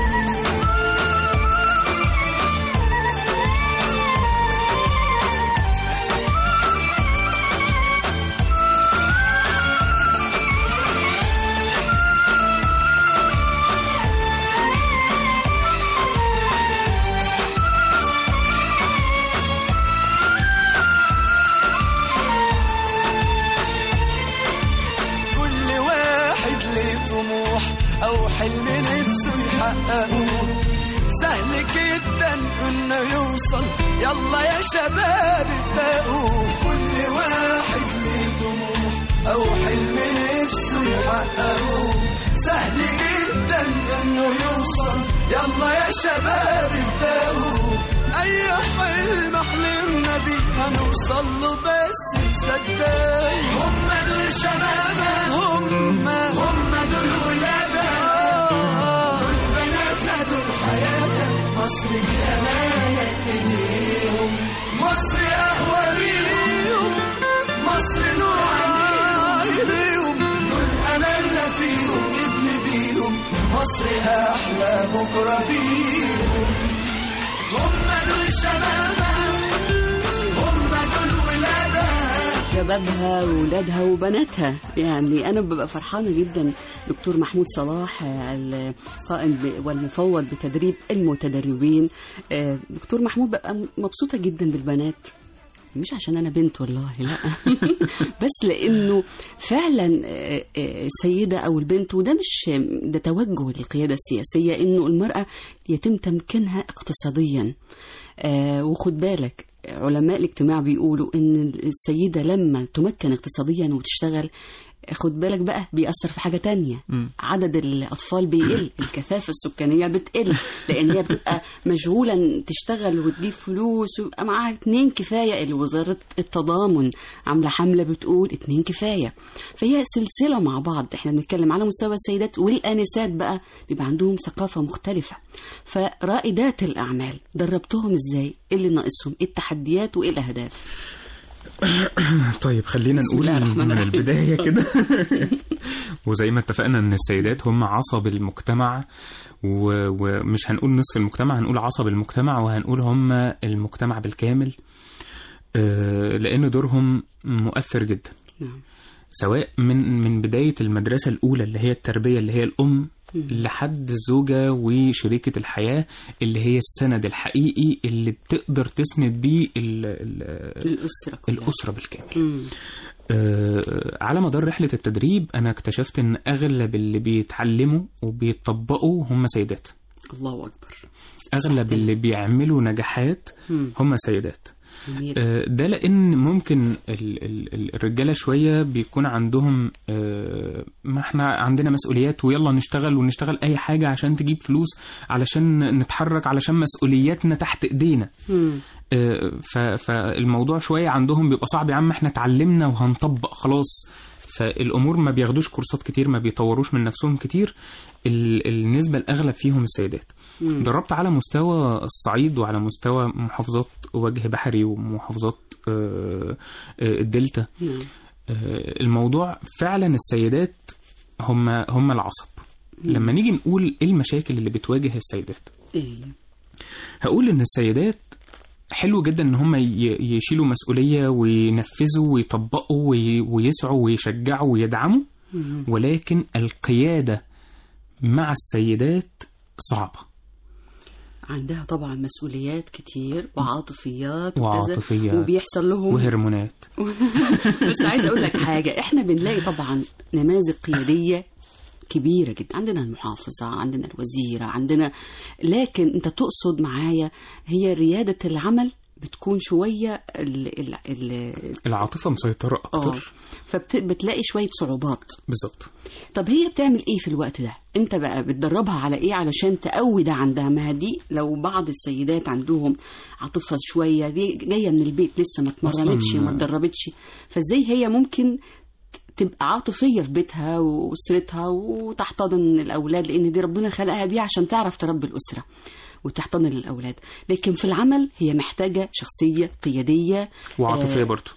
كل واحد ليه طموح او حلم نفسه يحققه سهل جدا انه يوصل يلا يا شباب ابدأوا كل واحد ليه طموح او حلم نفسه يحققه سهل جدا انه يوصل يلا يا شباب ابدأوا اي حلم حلمنا بيه هنوصل له بس مصدق هم دول شبابها هم هم دول ولادها دول بناتها دول حياتها مصر دي امانه في ايديهم مصر اقوى بيهم مصر نور عينيهم دول املنا فيهم نبني بيهم مصر احلى بكره بيهم هم دول شبابها هم دول ولادها شبابها وولادها وبناتها يعني انا ببقى فرحانه جدا دكتور محمود صلاح آه، القائم ب- والمفوض بتدريب المتدربين آه، دكتور محمود ببقى مبسوطه جدا بالبنات مش عشان انا بنت والله لا بس لانه فعلا آه، آه، السيده او البنت وده مش ده توجه للقياده السياسيه انه المراه يتم تمكينها اقتصاديا آه، وخد بالك علماء الاجتماع بيقولوا ان السيده لما تمكن اقتصاديا وتشتغل خد بالك بقى بيأثر في حاجة تانية مم. عدد الأطفال بيقل الكثافة السكانية بتقل لأن هي بتبقى مشغولة تشتغل وتجيب فلوس ويبقى معاها اتنين كفاية اللي وزارة التضامن عاملة حملة بتقول اتنين كفاية فهي سلسلة مع بعض احنا بنتكلم على مستوى السيدات والآنسات بقى بيبقى عندهم ثقافة مختلفة فرائدات الأعمال دربتهم ازاي ايه اللي ناقصهم ايه التحديات وايه الأهداف طيب خلينا بسم نقول الله الرحمن من الرحيم. البداية كده وزي ما اتفقنا ان السيدات هم عصب المجتمع و- ومش هنقول نصف المجتمع هنقول عصب المجتمع وهنقول هم المجتمع بالكامل آه، لان دورهم مؤثر جدا نعم سواء من من بداية المدرسة الأولى اللي هي التربية اللي هي الأم لحد الزوجة وشريكة الحياة اللي هي السند الحقيقي اللي بتقدر تسند بيه ال- ال- الأسرة كلها الأسرة بالكامل مم. آه، على مدار رحلة التدريب أنا اكتشفت إن أغلب اللي بيتعلموا وبيطبقوا هم سيدات الله أكبر أغلب اللي بيعملوا نجاحات مم. هم سيدات جميل آه، ده لان ممكن ال- ال- ال- الرجاله شويه بيكون عندهم آه، ما احنا عندنا مسؤوليات ويلا نشتغل ونشتغل اي حاجه عشان تجيب فلوس علشان نتحرك علشان مسؤولياتنا تحت ايدينا مم. آه، ف- فالموضوع شويه عندهم بيبقى صعب يا عم احنا اتعلمنا وهنطبق خلاص فالامور ما بياخدوش كورسات كتير ما بيطوروش من نفسهم كتير ال- النسبه الاغلب فيهم السيدات مم. دربت على مستوى الصعيد وعلى مستوى محافظات وجه بحري ومحافظات آه، آه، الدلتا نعم. آه، الموضوع فعلا السيدات هم هم العصب لما نيجي نقول ايه المشاكل اللي بتواجه السيدات ايه هقول ان السيدات حلو جدا ان هم ي- يشيلوا مسؤوليه وينفذوا ويطبقوا وي- ويسعوا ويشجعوا ويدعموا مم. ولكن القياده مع السيدات صعبه عندها طبعا مسؤوليات كتير وعاطفيات وكذا وعاطفيات وبيحصل لهم وهرمونات بس عايزه اقول لك حاجه احنا بنلاقي طبعا نماذج قياديه كبيره جدا عندنا المحافظه عندنا الوزيره عندنا لكن انت تقصد معايا هي رياده العمل بتكون شويه ال ال ال العاطفه مسيطره اه اكتر فبتلاقي شويه صعوبات بالظبط طب هي بتعمل ايه في الوقت ده انت بقى بتدربها على ايه علشان تقوي ده عندها ما دي لو بعض السيدات عندهم عاطفه شويه دي جايه من البيت لسه ما اتمرنتش أصلاً- وما اتدربتش فازاي هي ممكن تبقى عاطفيه في بيتها واسرتها وتحتضن الاولاد لان دي ربنا خلقها بيها عشان تعرف تربي الاسره وتحتضن الاولاد لكن في العمل هي محتاجه شخصيه قياديه وعاطفيه آه، برضه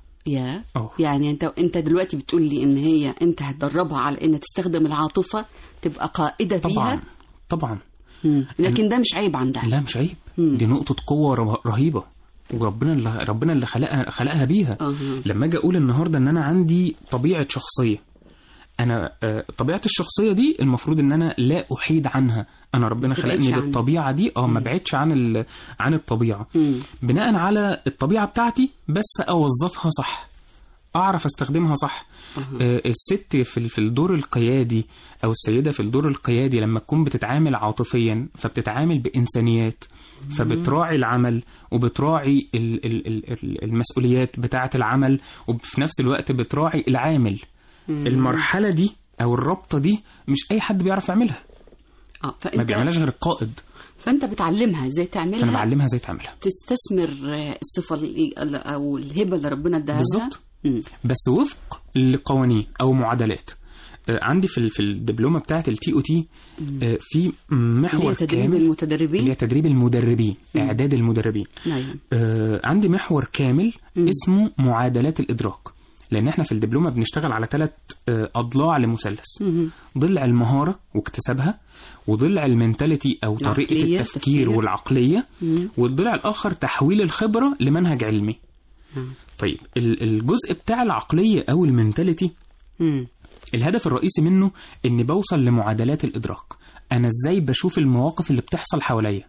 يا اه يعني انت انت دلوقتي بتقول لي ان هي انت هتدربها على ان تستخدم العاطفه تبقى قائده طبعا فيها طبعا مم. لكن ده مش عيب عندها لا مش عيب مم. دي نقطه قوه ره- رهيبه وربنا اللي ربنا اللي خلقها خلقها بيها أها. لما اجي اقول النهارده ان انا عندي طبيعه شخصيه انا آه، طبيعه الشخصيه دي المفروض ان انا لا احيد عنها انا ربنا ما تبعدش خلقني عنها. بالطبيعه دي اه ما بعدش عن ال... عن الطبيعه مم. بناء على الطبيعه بتاعتي بس اوظفها صح اعرف استخدمها صح أها. آه، الست في ال- في الدور القيادي او السيده في الدور القيادي لما تكون بتتعامل عاطفيا فبتتعامل بانسانيات فبتراعي العمل وبتراعي ال- ال- ال- ال- المسؤوليات بتاعه العمل وفي نفس الوقت بتراعي العامل مم. المرحله دي او الرابطه دي مش اي حد بيعرف يعملها اه ما فانت بيعملهاش غير القائد فانت بتعلمها ازاي فانا تعملها بعلمها ازاي تعملها تستثمر آه، الصفه اللي- او الهبه اللي ربنا اداها لها بالظبط. مم. بس وفق لقوانين او معادلات آه، عندي في ال- في الدبلومه بتاعه التي او تي في اللي محور هي تدريب كامل المتدربين اللي هي تدريب المدربين مم. اعداد المدربين ايوه آه، عندي محور كامل مم. اسمه معادلات الادراك لان احنا في الدبلومه بنشتغل على ثلاث اضلاع لمثلث مم. ضلع المهاره واكتسابها وضلع المنتاليتي او طريقه العقلية، التفكير التفكير. والعقليه مم. والضلع الاخر تحويل الخبره لمنهج علمي مم. طيب ال- الجزء بتاع العقليه او المنتاليتي مم. الهدف الرئيسي منه اني بوصل لمعادلات الادراك انا ازاي بشوف المواقف اللي بتحصل حواليا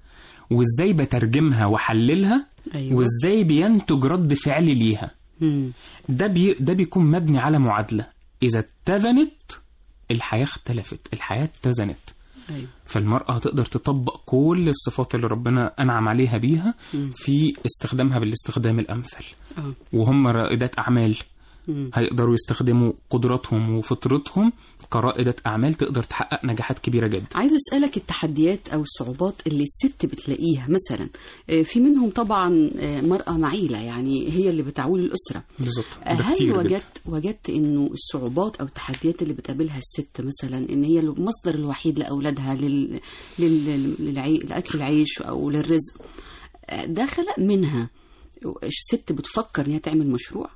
وازاي بترجمها واحللها ايوه وازاي بينتج رد فعلي ليها مم. ده بي ده بيكون مبني على معادله اذا اتزنت الحياه اختلفت الحياه اتزنت ايوه فالمرأة هتقدر تطبق كل الصفات اللي ربنا أنعم عليها بيها مم. في استخدامها بالاستخدام الأمثل اه وهم رائدات أعمال مم. هيقدروا يستخدموا قدراتهم وفطرتهم كرائدة أعمال تقدر تحقق نجاحات كبيرة جدا عايز اسالك التحديات او الصعوبات اللي الست بتلاقيها مثلا آه، في منهم طبعا آه، مراه معيله يعني هي اللي بتعول الاسره بالظبط ده هل كتير جدا. وجدت وجدت انه الصعوبات او التحديات اللي بتقابلها الست مثلا ان هي المصدر الوحيد لاولادها لل... لل... للعي... لاكل العيش او للرزق آه، ده خلق منها الست بتفكر ان هي تعمل مشروع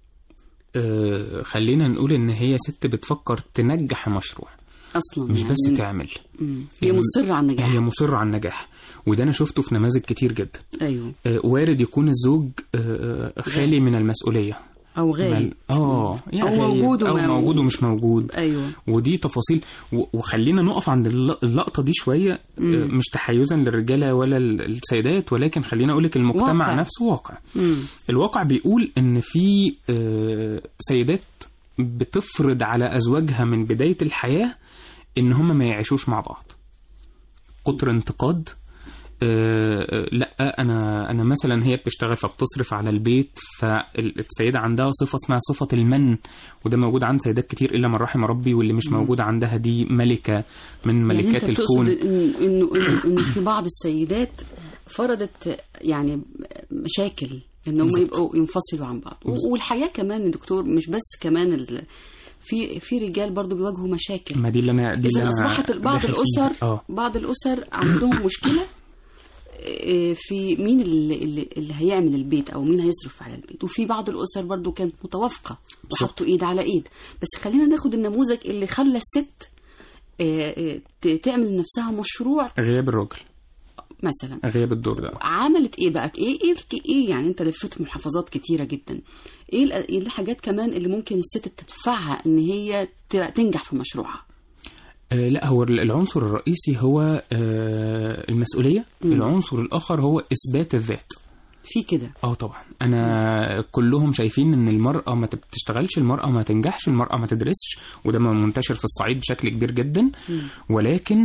آه خلينا نقول إن هي ست بتفكر تنجح مشروع اصلا مش يعني بس تعمل مم. هي يعني مصره على النجاح هي مصرة على النجاح وده أنا شفته في نماذج كتير جدا ايوه آه وارد يكون الزوج آه خالي من المسؤولية او غالي مال- اه يعني أو غايب، موجود او وما- موجود ومش موجود ايوه ودي تفاصيل و- وخلينا نقف عند الل- اللقطه دي شويه مم. آه، مش تحيزا للرجاله ولا ال- السيدات ولكن خلينا اقول لك المجتمع واقع. نفسه واقع مم. الواقع بيقول ان في آه، سيدات بتفرض على ازواجها من بدايه الحياه ان هم ما يعيشوش مع بعض كتر انتقاد آه، آه، لا انا انا مثلا هي بتشتغل فبتصرف على البيت فالسيده عندها صفه اسمها صفه المن وده موجود عند سيدات كتير الا من رحم ربي واللي مش موجود عندها دي ملكه من ملكات يعني انت الكون تقصد إن- انه انه انه في بعض السيدات فرضت يعني مشاكل ان هم بالظبط. يبقوا ينفصلوا عن بعض و- والحياه كمان يا دكتور مش بس كمان ال... في في رجال برضو بيواجهوا مشاكل ما دي اللي انا دي اللي اذا انا اصبحت بعض داخل فيها. الاسر اه بعض الاسر عندهم مشكله إيه، في مين اللي, اللي, اللي هيعمل البيت او مين هيصرف على البيت وفي بعض الاسر برضو كانت متوافقه وحطوا ايد على ايد بس خلينا ناخد النموذج اللي خلى الست إيه، إيه، ت- تعمل لنفسها مشروع غياب الراجل مثلا غياب الدور ده عملت ايه بقى ايه ايه ايه يعني انت لفيت محافظات كتيره جدا ايه ال- إيه الحاجات كمان اللي ممكن الست تدفعها ان هي ت- تنجح في مشروعها آه لا هو العنصر الرئيسي هو آه المسؤوليه مم. العنصر الاخر هو اثبات الذات في كده اه طبعا انا كلهم شايفين ان المراه ما بتشتغلش المراه ما تنجحش المراه ما تدرسش وده منتشر في الصعيد بشكل كبير جدا ولكن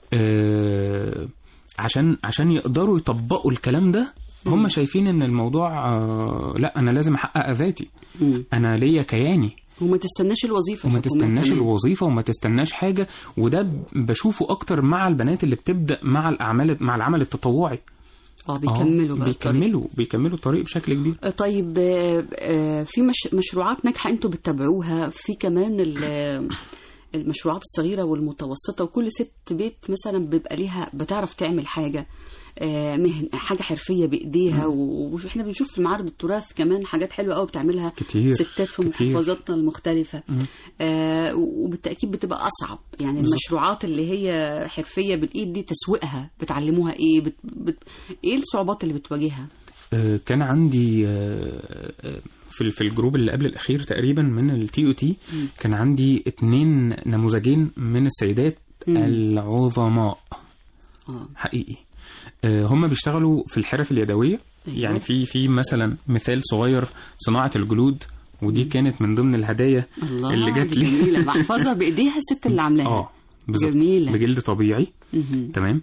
آه عشان عشان يقدروا يطبقوا الكلام ده هم شايفين ان الموضوع آه لا انا لازم احقق ذاتي مم. انا ليا كياني وما تستناش الوظيفه وما الحكومية تستناش كمان. الوظيفه وما تستناش حاجه وده ب- بشوفه اكتر مع البنات اللي بتبدا مع الاعمال مع العمل التطوعي اه بيكملوا آه، بقى الطريق. بيكملوا بيكملوا الطريق بشكل كبير آه، طيب آه، آه، في مش مشروعات ناجحه انتوا بتتابعوها في كمان ال- المشروعات الصغيره والمتوسطه وكل ست بيت مثلا بيبقى ليها بتعرف تعمل حاجه آه، مهن حاجه حرفيه بايديها و- واحنا بنشوف في معارض التراث كمان حاجات حلوه قوي بتعملها كتير، ستات في كتير. محافظاتنا المختلفه مم. آه، وبالتاكيد بتبقى اصعب يعني بالظبط. المشروعات اللي هي حرفيه بالايد دي تسويقها بتعلموها ايه بت... بت... ايه الصعوبات اللي بتواجهها آه، كان عندي آه، آه، في ال- في الجروب اللي قبل الاخير تقريبا من التي او تي كان عندي اتنين نموذجين من السيدات مم. العظماء اه حقيقي آه، هم بيشتغلوا في الحرف اليدويه أيوة. يعني في في مثلا مثال صغير صناعه الجلود ودي كانت من ضمن الهدايا الله اللي جات دي لي جميله محفظه بايديها الست اللي عاملاها اه بالظبط جميله بجلد طبيعي مهم. تمام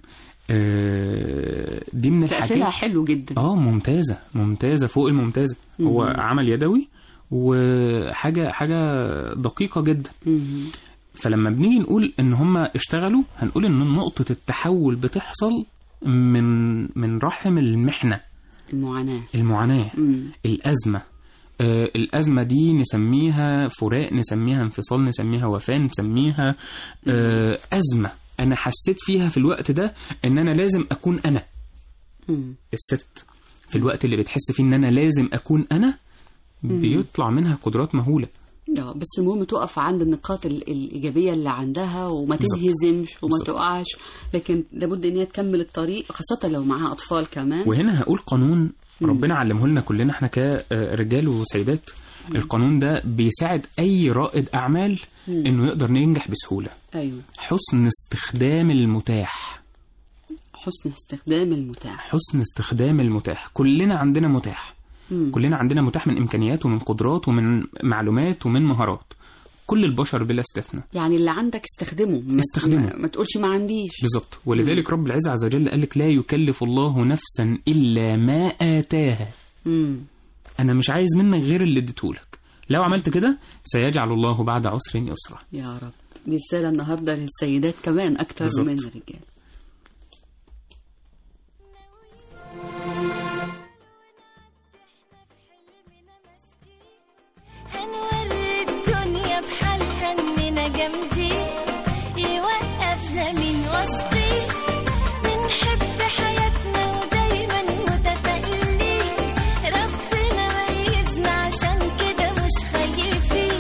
آه، دي من تقفلها الحاجات حلو جدا اه ممتازه ممتازه فوق الممتازه هو مهم. عمل يدوي وحاجه حاجه دقيقه جدا مهم. فلما بنيجي نقول ان هم اشتغلوا هنقول ان نقطه التحول بتحصل من من رحم المحنه المعاناه المعاناه مم. الازمه آه الازمه دي نسميها فراق نسميها انفصال نسميها وفاه نسميها آه ازمه انا حسيت فيها في الوقت ده ان انا لازم اكون انا مم. الست في الوقت اللي بتحس فيه ان انا لازم اكون انا بيطلع منها قدرات مهوله اه بس المهم تقف عند النقاط ال- الايجابيه اللي عندها وما بالظبط. تنهزمش وما بالظبط. تقعش لكن لابد ان هي تكمل الطريق خاصه لو معاها اطفال كمان وهنا هقول قانون مم. ربنا علمه لنا كلنا احنا كرجال وسيدات القانون ده بيساعد اي رائد اعمال مم. انه يقدر ينجح بسهوله ايوه حسن استخدام المتاح حسن استخدام المتاح حسن استخدام المتاح كلنا عندنا متاح مم. كلنا عندنا متاح من امكانيات ومن قدرات ومن معلومات ومن مهارات كل البشر بلا استثناء يعني اللي عندك استخدمه ما استخدمه. ما, ما تقولش ما عنديش بالظبط ولذلك رب العزة عز وجل قال لك لا يكلف الله نفسا إلا ما آتاها مم. أنا مش عايز منك غير اللي اديتهولك لو عملت كده سيجعل الله بعد عسر يسرا يا رب دي رسالة النهاردة للسيدات كمان أكتر بالظبط. من الرجال هنوري الدنيا بحالها اننا جامدين يوقفنا من وسطي بنحب حياتنا ودايما متفائلين ربنا ميزنا عشان كده مش خايفين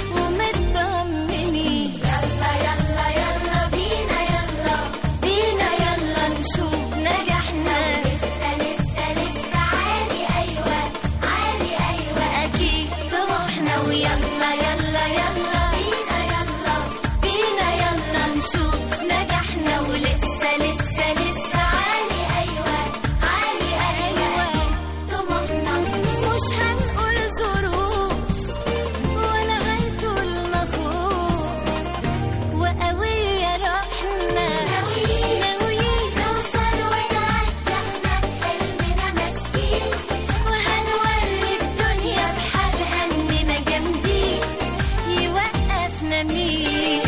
ومطمنين يلا يلا يلا بينا يلا بينا يلا نشوف نجاحنا لسه لسه لسه عالي ايوه عالي ايوه اكيد طموحنا ويلا يلا يلا بينا يلا بينا يلا نشوف نجاحنا ولسه لسه لسه عالي ايوه عالي ايوه طموحنا مش هنقول ظروف ولا هنقول مخوف وقوية روحنا ناويين نوصل ونعدي احنا بحلمنا ماسكين وهنوري الدنيا بحالها اننا جامدين يوقفنا مين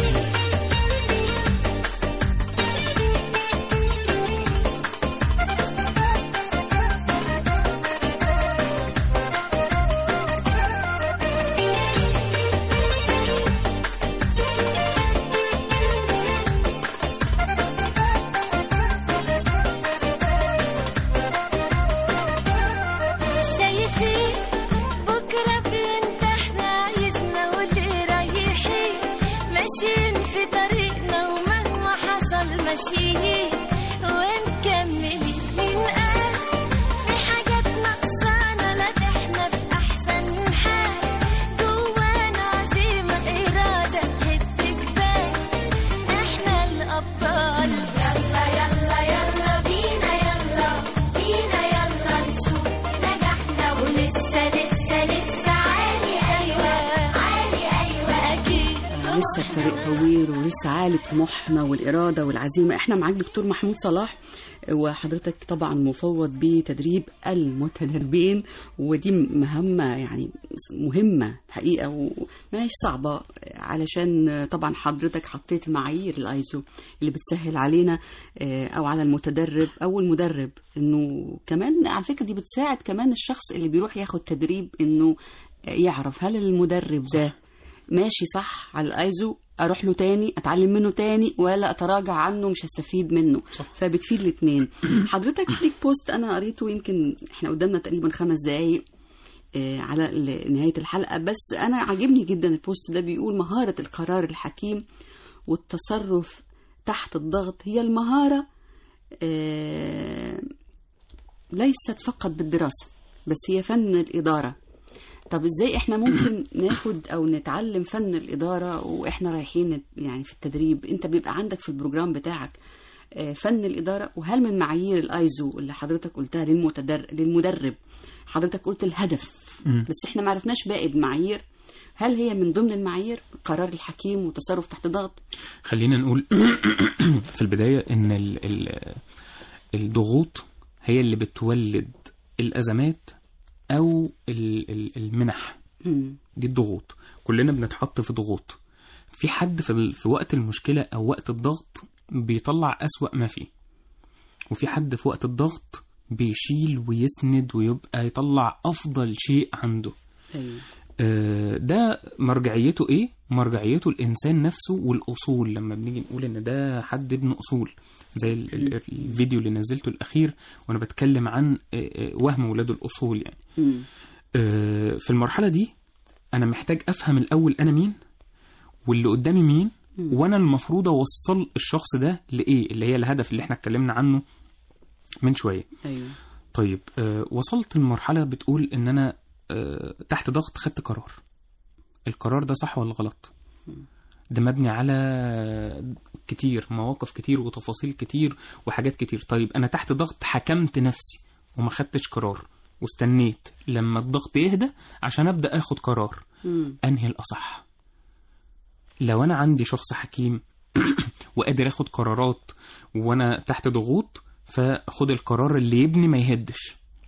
شايفين بكرة بيمتحنا عايزنا واللي رايحين ماشيين في طريقنا ومهما حصل ماشيين ونكمل مين قال في حاجات ناقصانا لا ده احنا في أحسن حال جوانا عزيمة إرادة تهد جبال احنا الأبطال يلا يلا يلا بينا يلا بينا يلا نشوف نجاحنا ولسه لسه لسه عالي أيوة عالي أيوة أكيد لسه الطريق طويل ولسه عالي طموحنا والإرادة والعزيمة احنا معاك دكتور محمود صلاح وحضرتك طبعا مفوض بتدريب المتدربين ودي مهمة يعني مهمة حقيقة وما هيش صعبة علشان طبعا حضرتك حطيت معايير الايزو اللي بتسهل علينا آه، او على المتدرب او المدرب انه كمان على فكرة دي بتساعد كمان الشخص اللي بيروح ياخد تدريب انه يعرف هل المدرب ده ماشي صح على الايزو اروح له تاني اتعلم منه تاني ولا اتراجع عنه مش هستفيد منه صح. فبتفيد الاثنين حضرتك ليك بوست انا قريته يمكن احنا قدامنا تقريبا خمس دقايق آه، على ال- نهايه الحلقه بس انا عاجبني جدا البوست ده بيقول مهاره القرار الحكيم والتصرف تحت الضغط هي المهاره آه، ليست فقط بالدراسه بس هي فن الاداره طب ازاي احنا ممكن ناخد او نتعلم فن الاداره واحنا رايحين يعني في التدريب انت بيبقى عندك في البروجرام بتاعك آه، فن الاداره وهل من معايير الايزو اللي حضرتك قلتها للمتدر للمدرب حضرتك قلت الهدف مم. بس احنا ما عرفناش باقي المعايير هل هي من ضمن المعايير قرار الحكيم وتصرف تحت ضغط خلينا نقول في البداية إن ال ال الضغوط هي اللي بتولد الأزمات أو ال ال المنح مم. دي الضغوط كلنا بنتحط في ضغوط في حد في, ال- في وقت المشكلة أو وقت الضغط بيطلع أسوأ ما فيه وفي حد في وقت الضغط بيشيل ويسند ويبقى يطلع أفضل شيء عنده ايوه آه، ده مرجعيته ايه مرجعيته الانسان نفسه والاصول لما بنيجي نقول ان ده حد ابن اصول زي ال- ال- الفيديو اللي نزلته الاخير وانا بتكلم عن آه، آه، وهم ولاد الاصول يعني مم. آه، في المرحله دي انا محتاج افهم الاول انا مين واللي قدامي مين وانا المفروض اوصل الشخص ده لايه اللي هي الهدف اللي احنا اتكلمنا عنه من شويه ايوه طيب آه وصلت لمرحلة بتقول إن أنا آه تحت ضغط خدت قرار القرار ده صح ولا غلط ده مبني على كتير مواقف كتير وتفاصيل كتير وحاجات كتير طيب أنا تحت ضغط حكمت نفسي وما خدتش قرار واستنيت لما الضغط يهدى عشان أبدأ أخد قرار مم. أنهي الأصح لو أنا عندي شخص حكيم وقادر أخد قرارات وأنا تحت ضغوط فخد القرار اللي يبني ما يهدش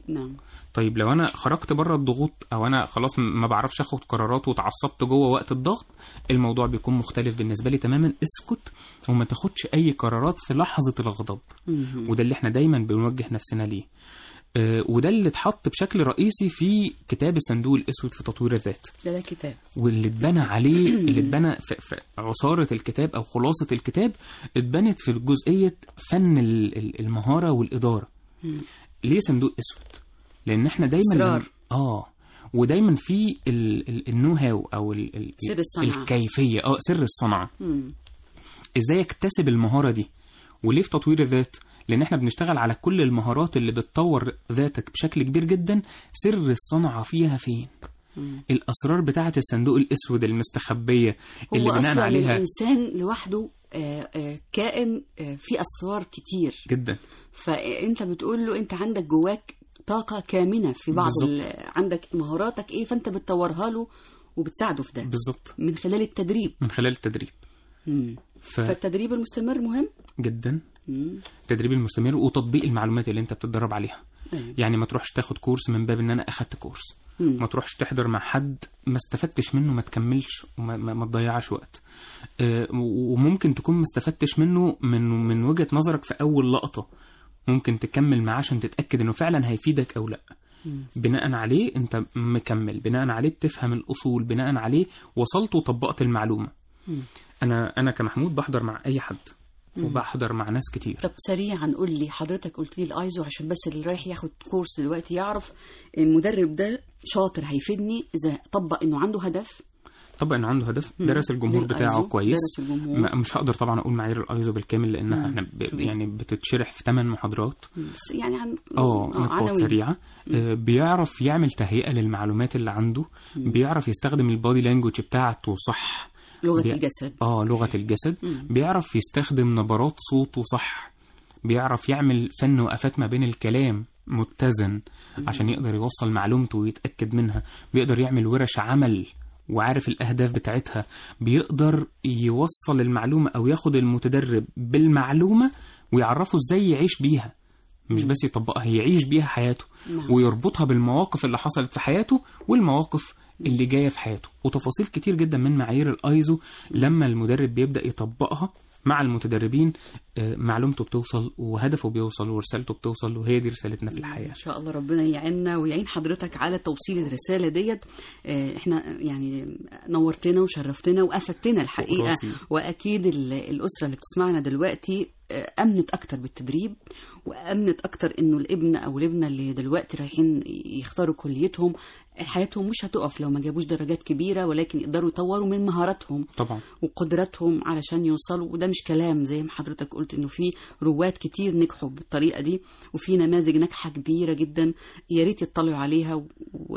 نعم طيب لو انا خرجت بره الضغوط او انا خلاص م- ما بعرفش اخد قرارات واتعصبت جوه وقت الضغط الموضوع بيكون مختلف بالنسبه لي تماما اسكت وما تاخدش اي قرارات في لحظه الغضب مهم. وده اللي احنا دايما بنوجه نفسنا ليه آه، وده اللي اتحط بشكل رئيسي في كتاب الصندوق الاسود في تطوير الذات ده ده كتاب واللي اتبنى عليه اللي اتبنى في في عصارة الكتاب أو خلاصة الكتاب اتبنت في جزئية فن ال- ال- المهارة والإدارة مم. ليه صندوق أسود؟ لأن احنا دايما إصرار. اه ودايما في ال- ال- النو هاو أو ال- ال- سر الصنعة. الكيفية اه سر الصنعة مم. ازاي اكتسب المهارة دي وليه في تطوير الذات لان احنا بنشتغل على كل المهارات اللي بتطور ذاتك بشكل كبير جدا سر الصنعة فيها فين مم. الاسرار بتاعه الصندوق الاسود المستخبيه اللي هو بناء اصلا عليها الانسان لوحده آه، آه، كائن آه، فيه اسرار كتير جدا فانت بتقول له انت عندك جواك طاقه كامنه في بعض بالظبط. ال- عندك مهاراتك ايه فانت بتطورها له وبتساعده في ده بالظبط من خلال التدريب من خلال التدريب مم. ف... فالتدريب المستمر مهم جدا مم. التدريب المستمر وتطبيق المعلومات اللي انت بتتدرب عليها أيوة. يعني ما تروحش تاخد كورس من باب ان انا اخدت كورس مم. ما تروحش تحضر مع حد ما استفدتش منه ما تكملش وما ما, ما تضيعش وقت آه، و- وممكن تكون ما استفدتش منه من من وجهة نظرك في اول لقطة ممكن تكمل معاه عشان تتأكد انه فعلا هيفيدك او لا مم. بناء عليه انت مكمل بناء عليه بتفهم الاصول بناء عليه وصلت وطبقت المعلومة مم. انا انا كمحمود بحضر مع اي حد مم. وبحضر مع ناس كتير طب سريعا قول لي حضرتك قلت لي الايزو عشان بس اللي رايح ياخد كورس دلوقتي يعرف المدرب ده شاطر هيفيدني اذا طبق انه عنده هدف طبق انه عنده هدف مم. درس الجمهور للأيزو، بتاعه كويس درس الجمهور. ما- مش هقدر طبعا اقول معايير الايزو بالكامل لانها مم. احنا ب... كبير. يعني بتتشرح في 8 محاضرات بس يعني عن اه نقاط عناوين. سريعه آه، بيعرف يعمل تهيئه للمعلومات اللي عنده مم. بيعرف يستخدم البادي لانجوج بتاعته صح لغه بي- الجسد اه لغه الجسد مم. بيعرف يستخدم نبرات صوته صح بيعرف يعمل فن وقفات ما بين الكلام متزن عشان يقدر يوصل معلومته ويتأكد منها بيقدر يعمل ورش عمل وعارف الأهداف بتاعتها بيقدر يوصل المعلومة أو ياخد المتدرب بالمعلومة ويعرفه إزاي يعيش بيها مش بس يطبقها يعيش بيها حياته نعم. ويربطها بالمواقف اللي حصلت في حياته والمواقف اللي جايه في حياته وتفاصيل كتير جدا من معايير الايزو لما المدرب بيبدا يطبقها مع المتدربين آه، معلومته بتوصل وهدفه بيوصل ورسالته بتوصل وهي دي رسالتنا في الحياه ان شاء الله ربنا يعيننا ويعين حضرتك على توصيل الرساله ديت آه، احنا يعني نورتنا وشرفتنا وافدتنا الحقيقه راسي. واكيد ال- الاسره اللي بتسمعنا دلوقتي آه، امنت اكتر بالتدريب وامنت اكتر انه الابن او الابنه اللي دلوقتي رايحين يختاروا كليتهم حياتهم مش هتقف لو ما جابوش درجات كبيره ولكن يقدروا يطوروا من مهاراتهم طبعا وقدراتهم علشان يوصلوا وده مش كلام زي ما حضرتك قلت انه في رواد كتير نجحوا بالطريقه دي وفي نماذج ناجحه كبيره جدا يا ريت يطلعوا عليها و... و...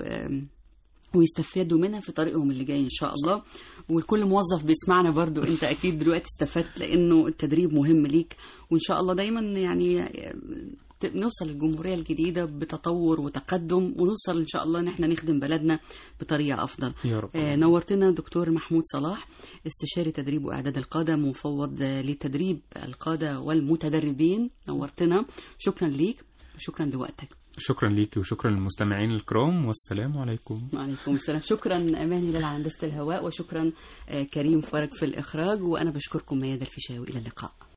ويستفادوا منها في طريقهم اللي جاي ان شاء الله والكل موظف بيسمعنا برضو انت اكيد دلوقتي استفدت لانه التدريب مهم ليك وان شاء الله دايما يعني ت- نوصل للجمهورية الجديدة بتطور وتقدم ونوصل إن شاء الله إن احنا نخدم بلدنا بطريقة أفضل يا رب آه، نورتنا دكتور محمود صلاح استشاري تدريب وإعداد القادة مفوض آه، لتدريب القادة والمتدربين نورتنا شكرا ليك وشكرا لوقتك شكرا ليكي وشكرا للمستمعين الكرام والسلام عليكم وعليكم السلام شكرا أماني لله على هندسة الهواء وشكرا آه، كريم فرج في الإخراج وأنا بشكركم ميادة الفيشاوي إلى اللقاء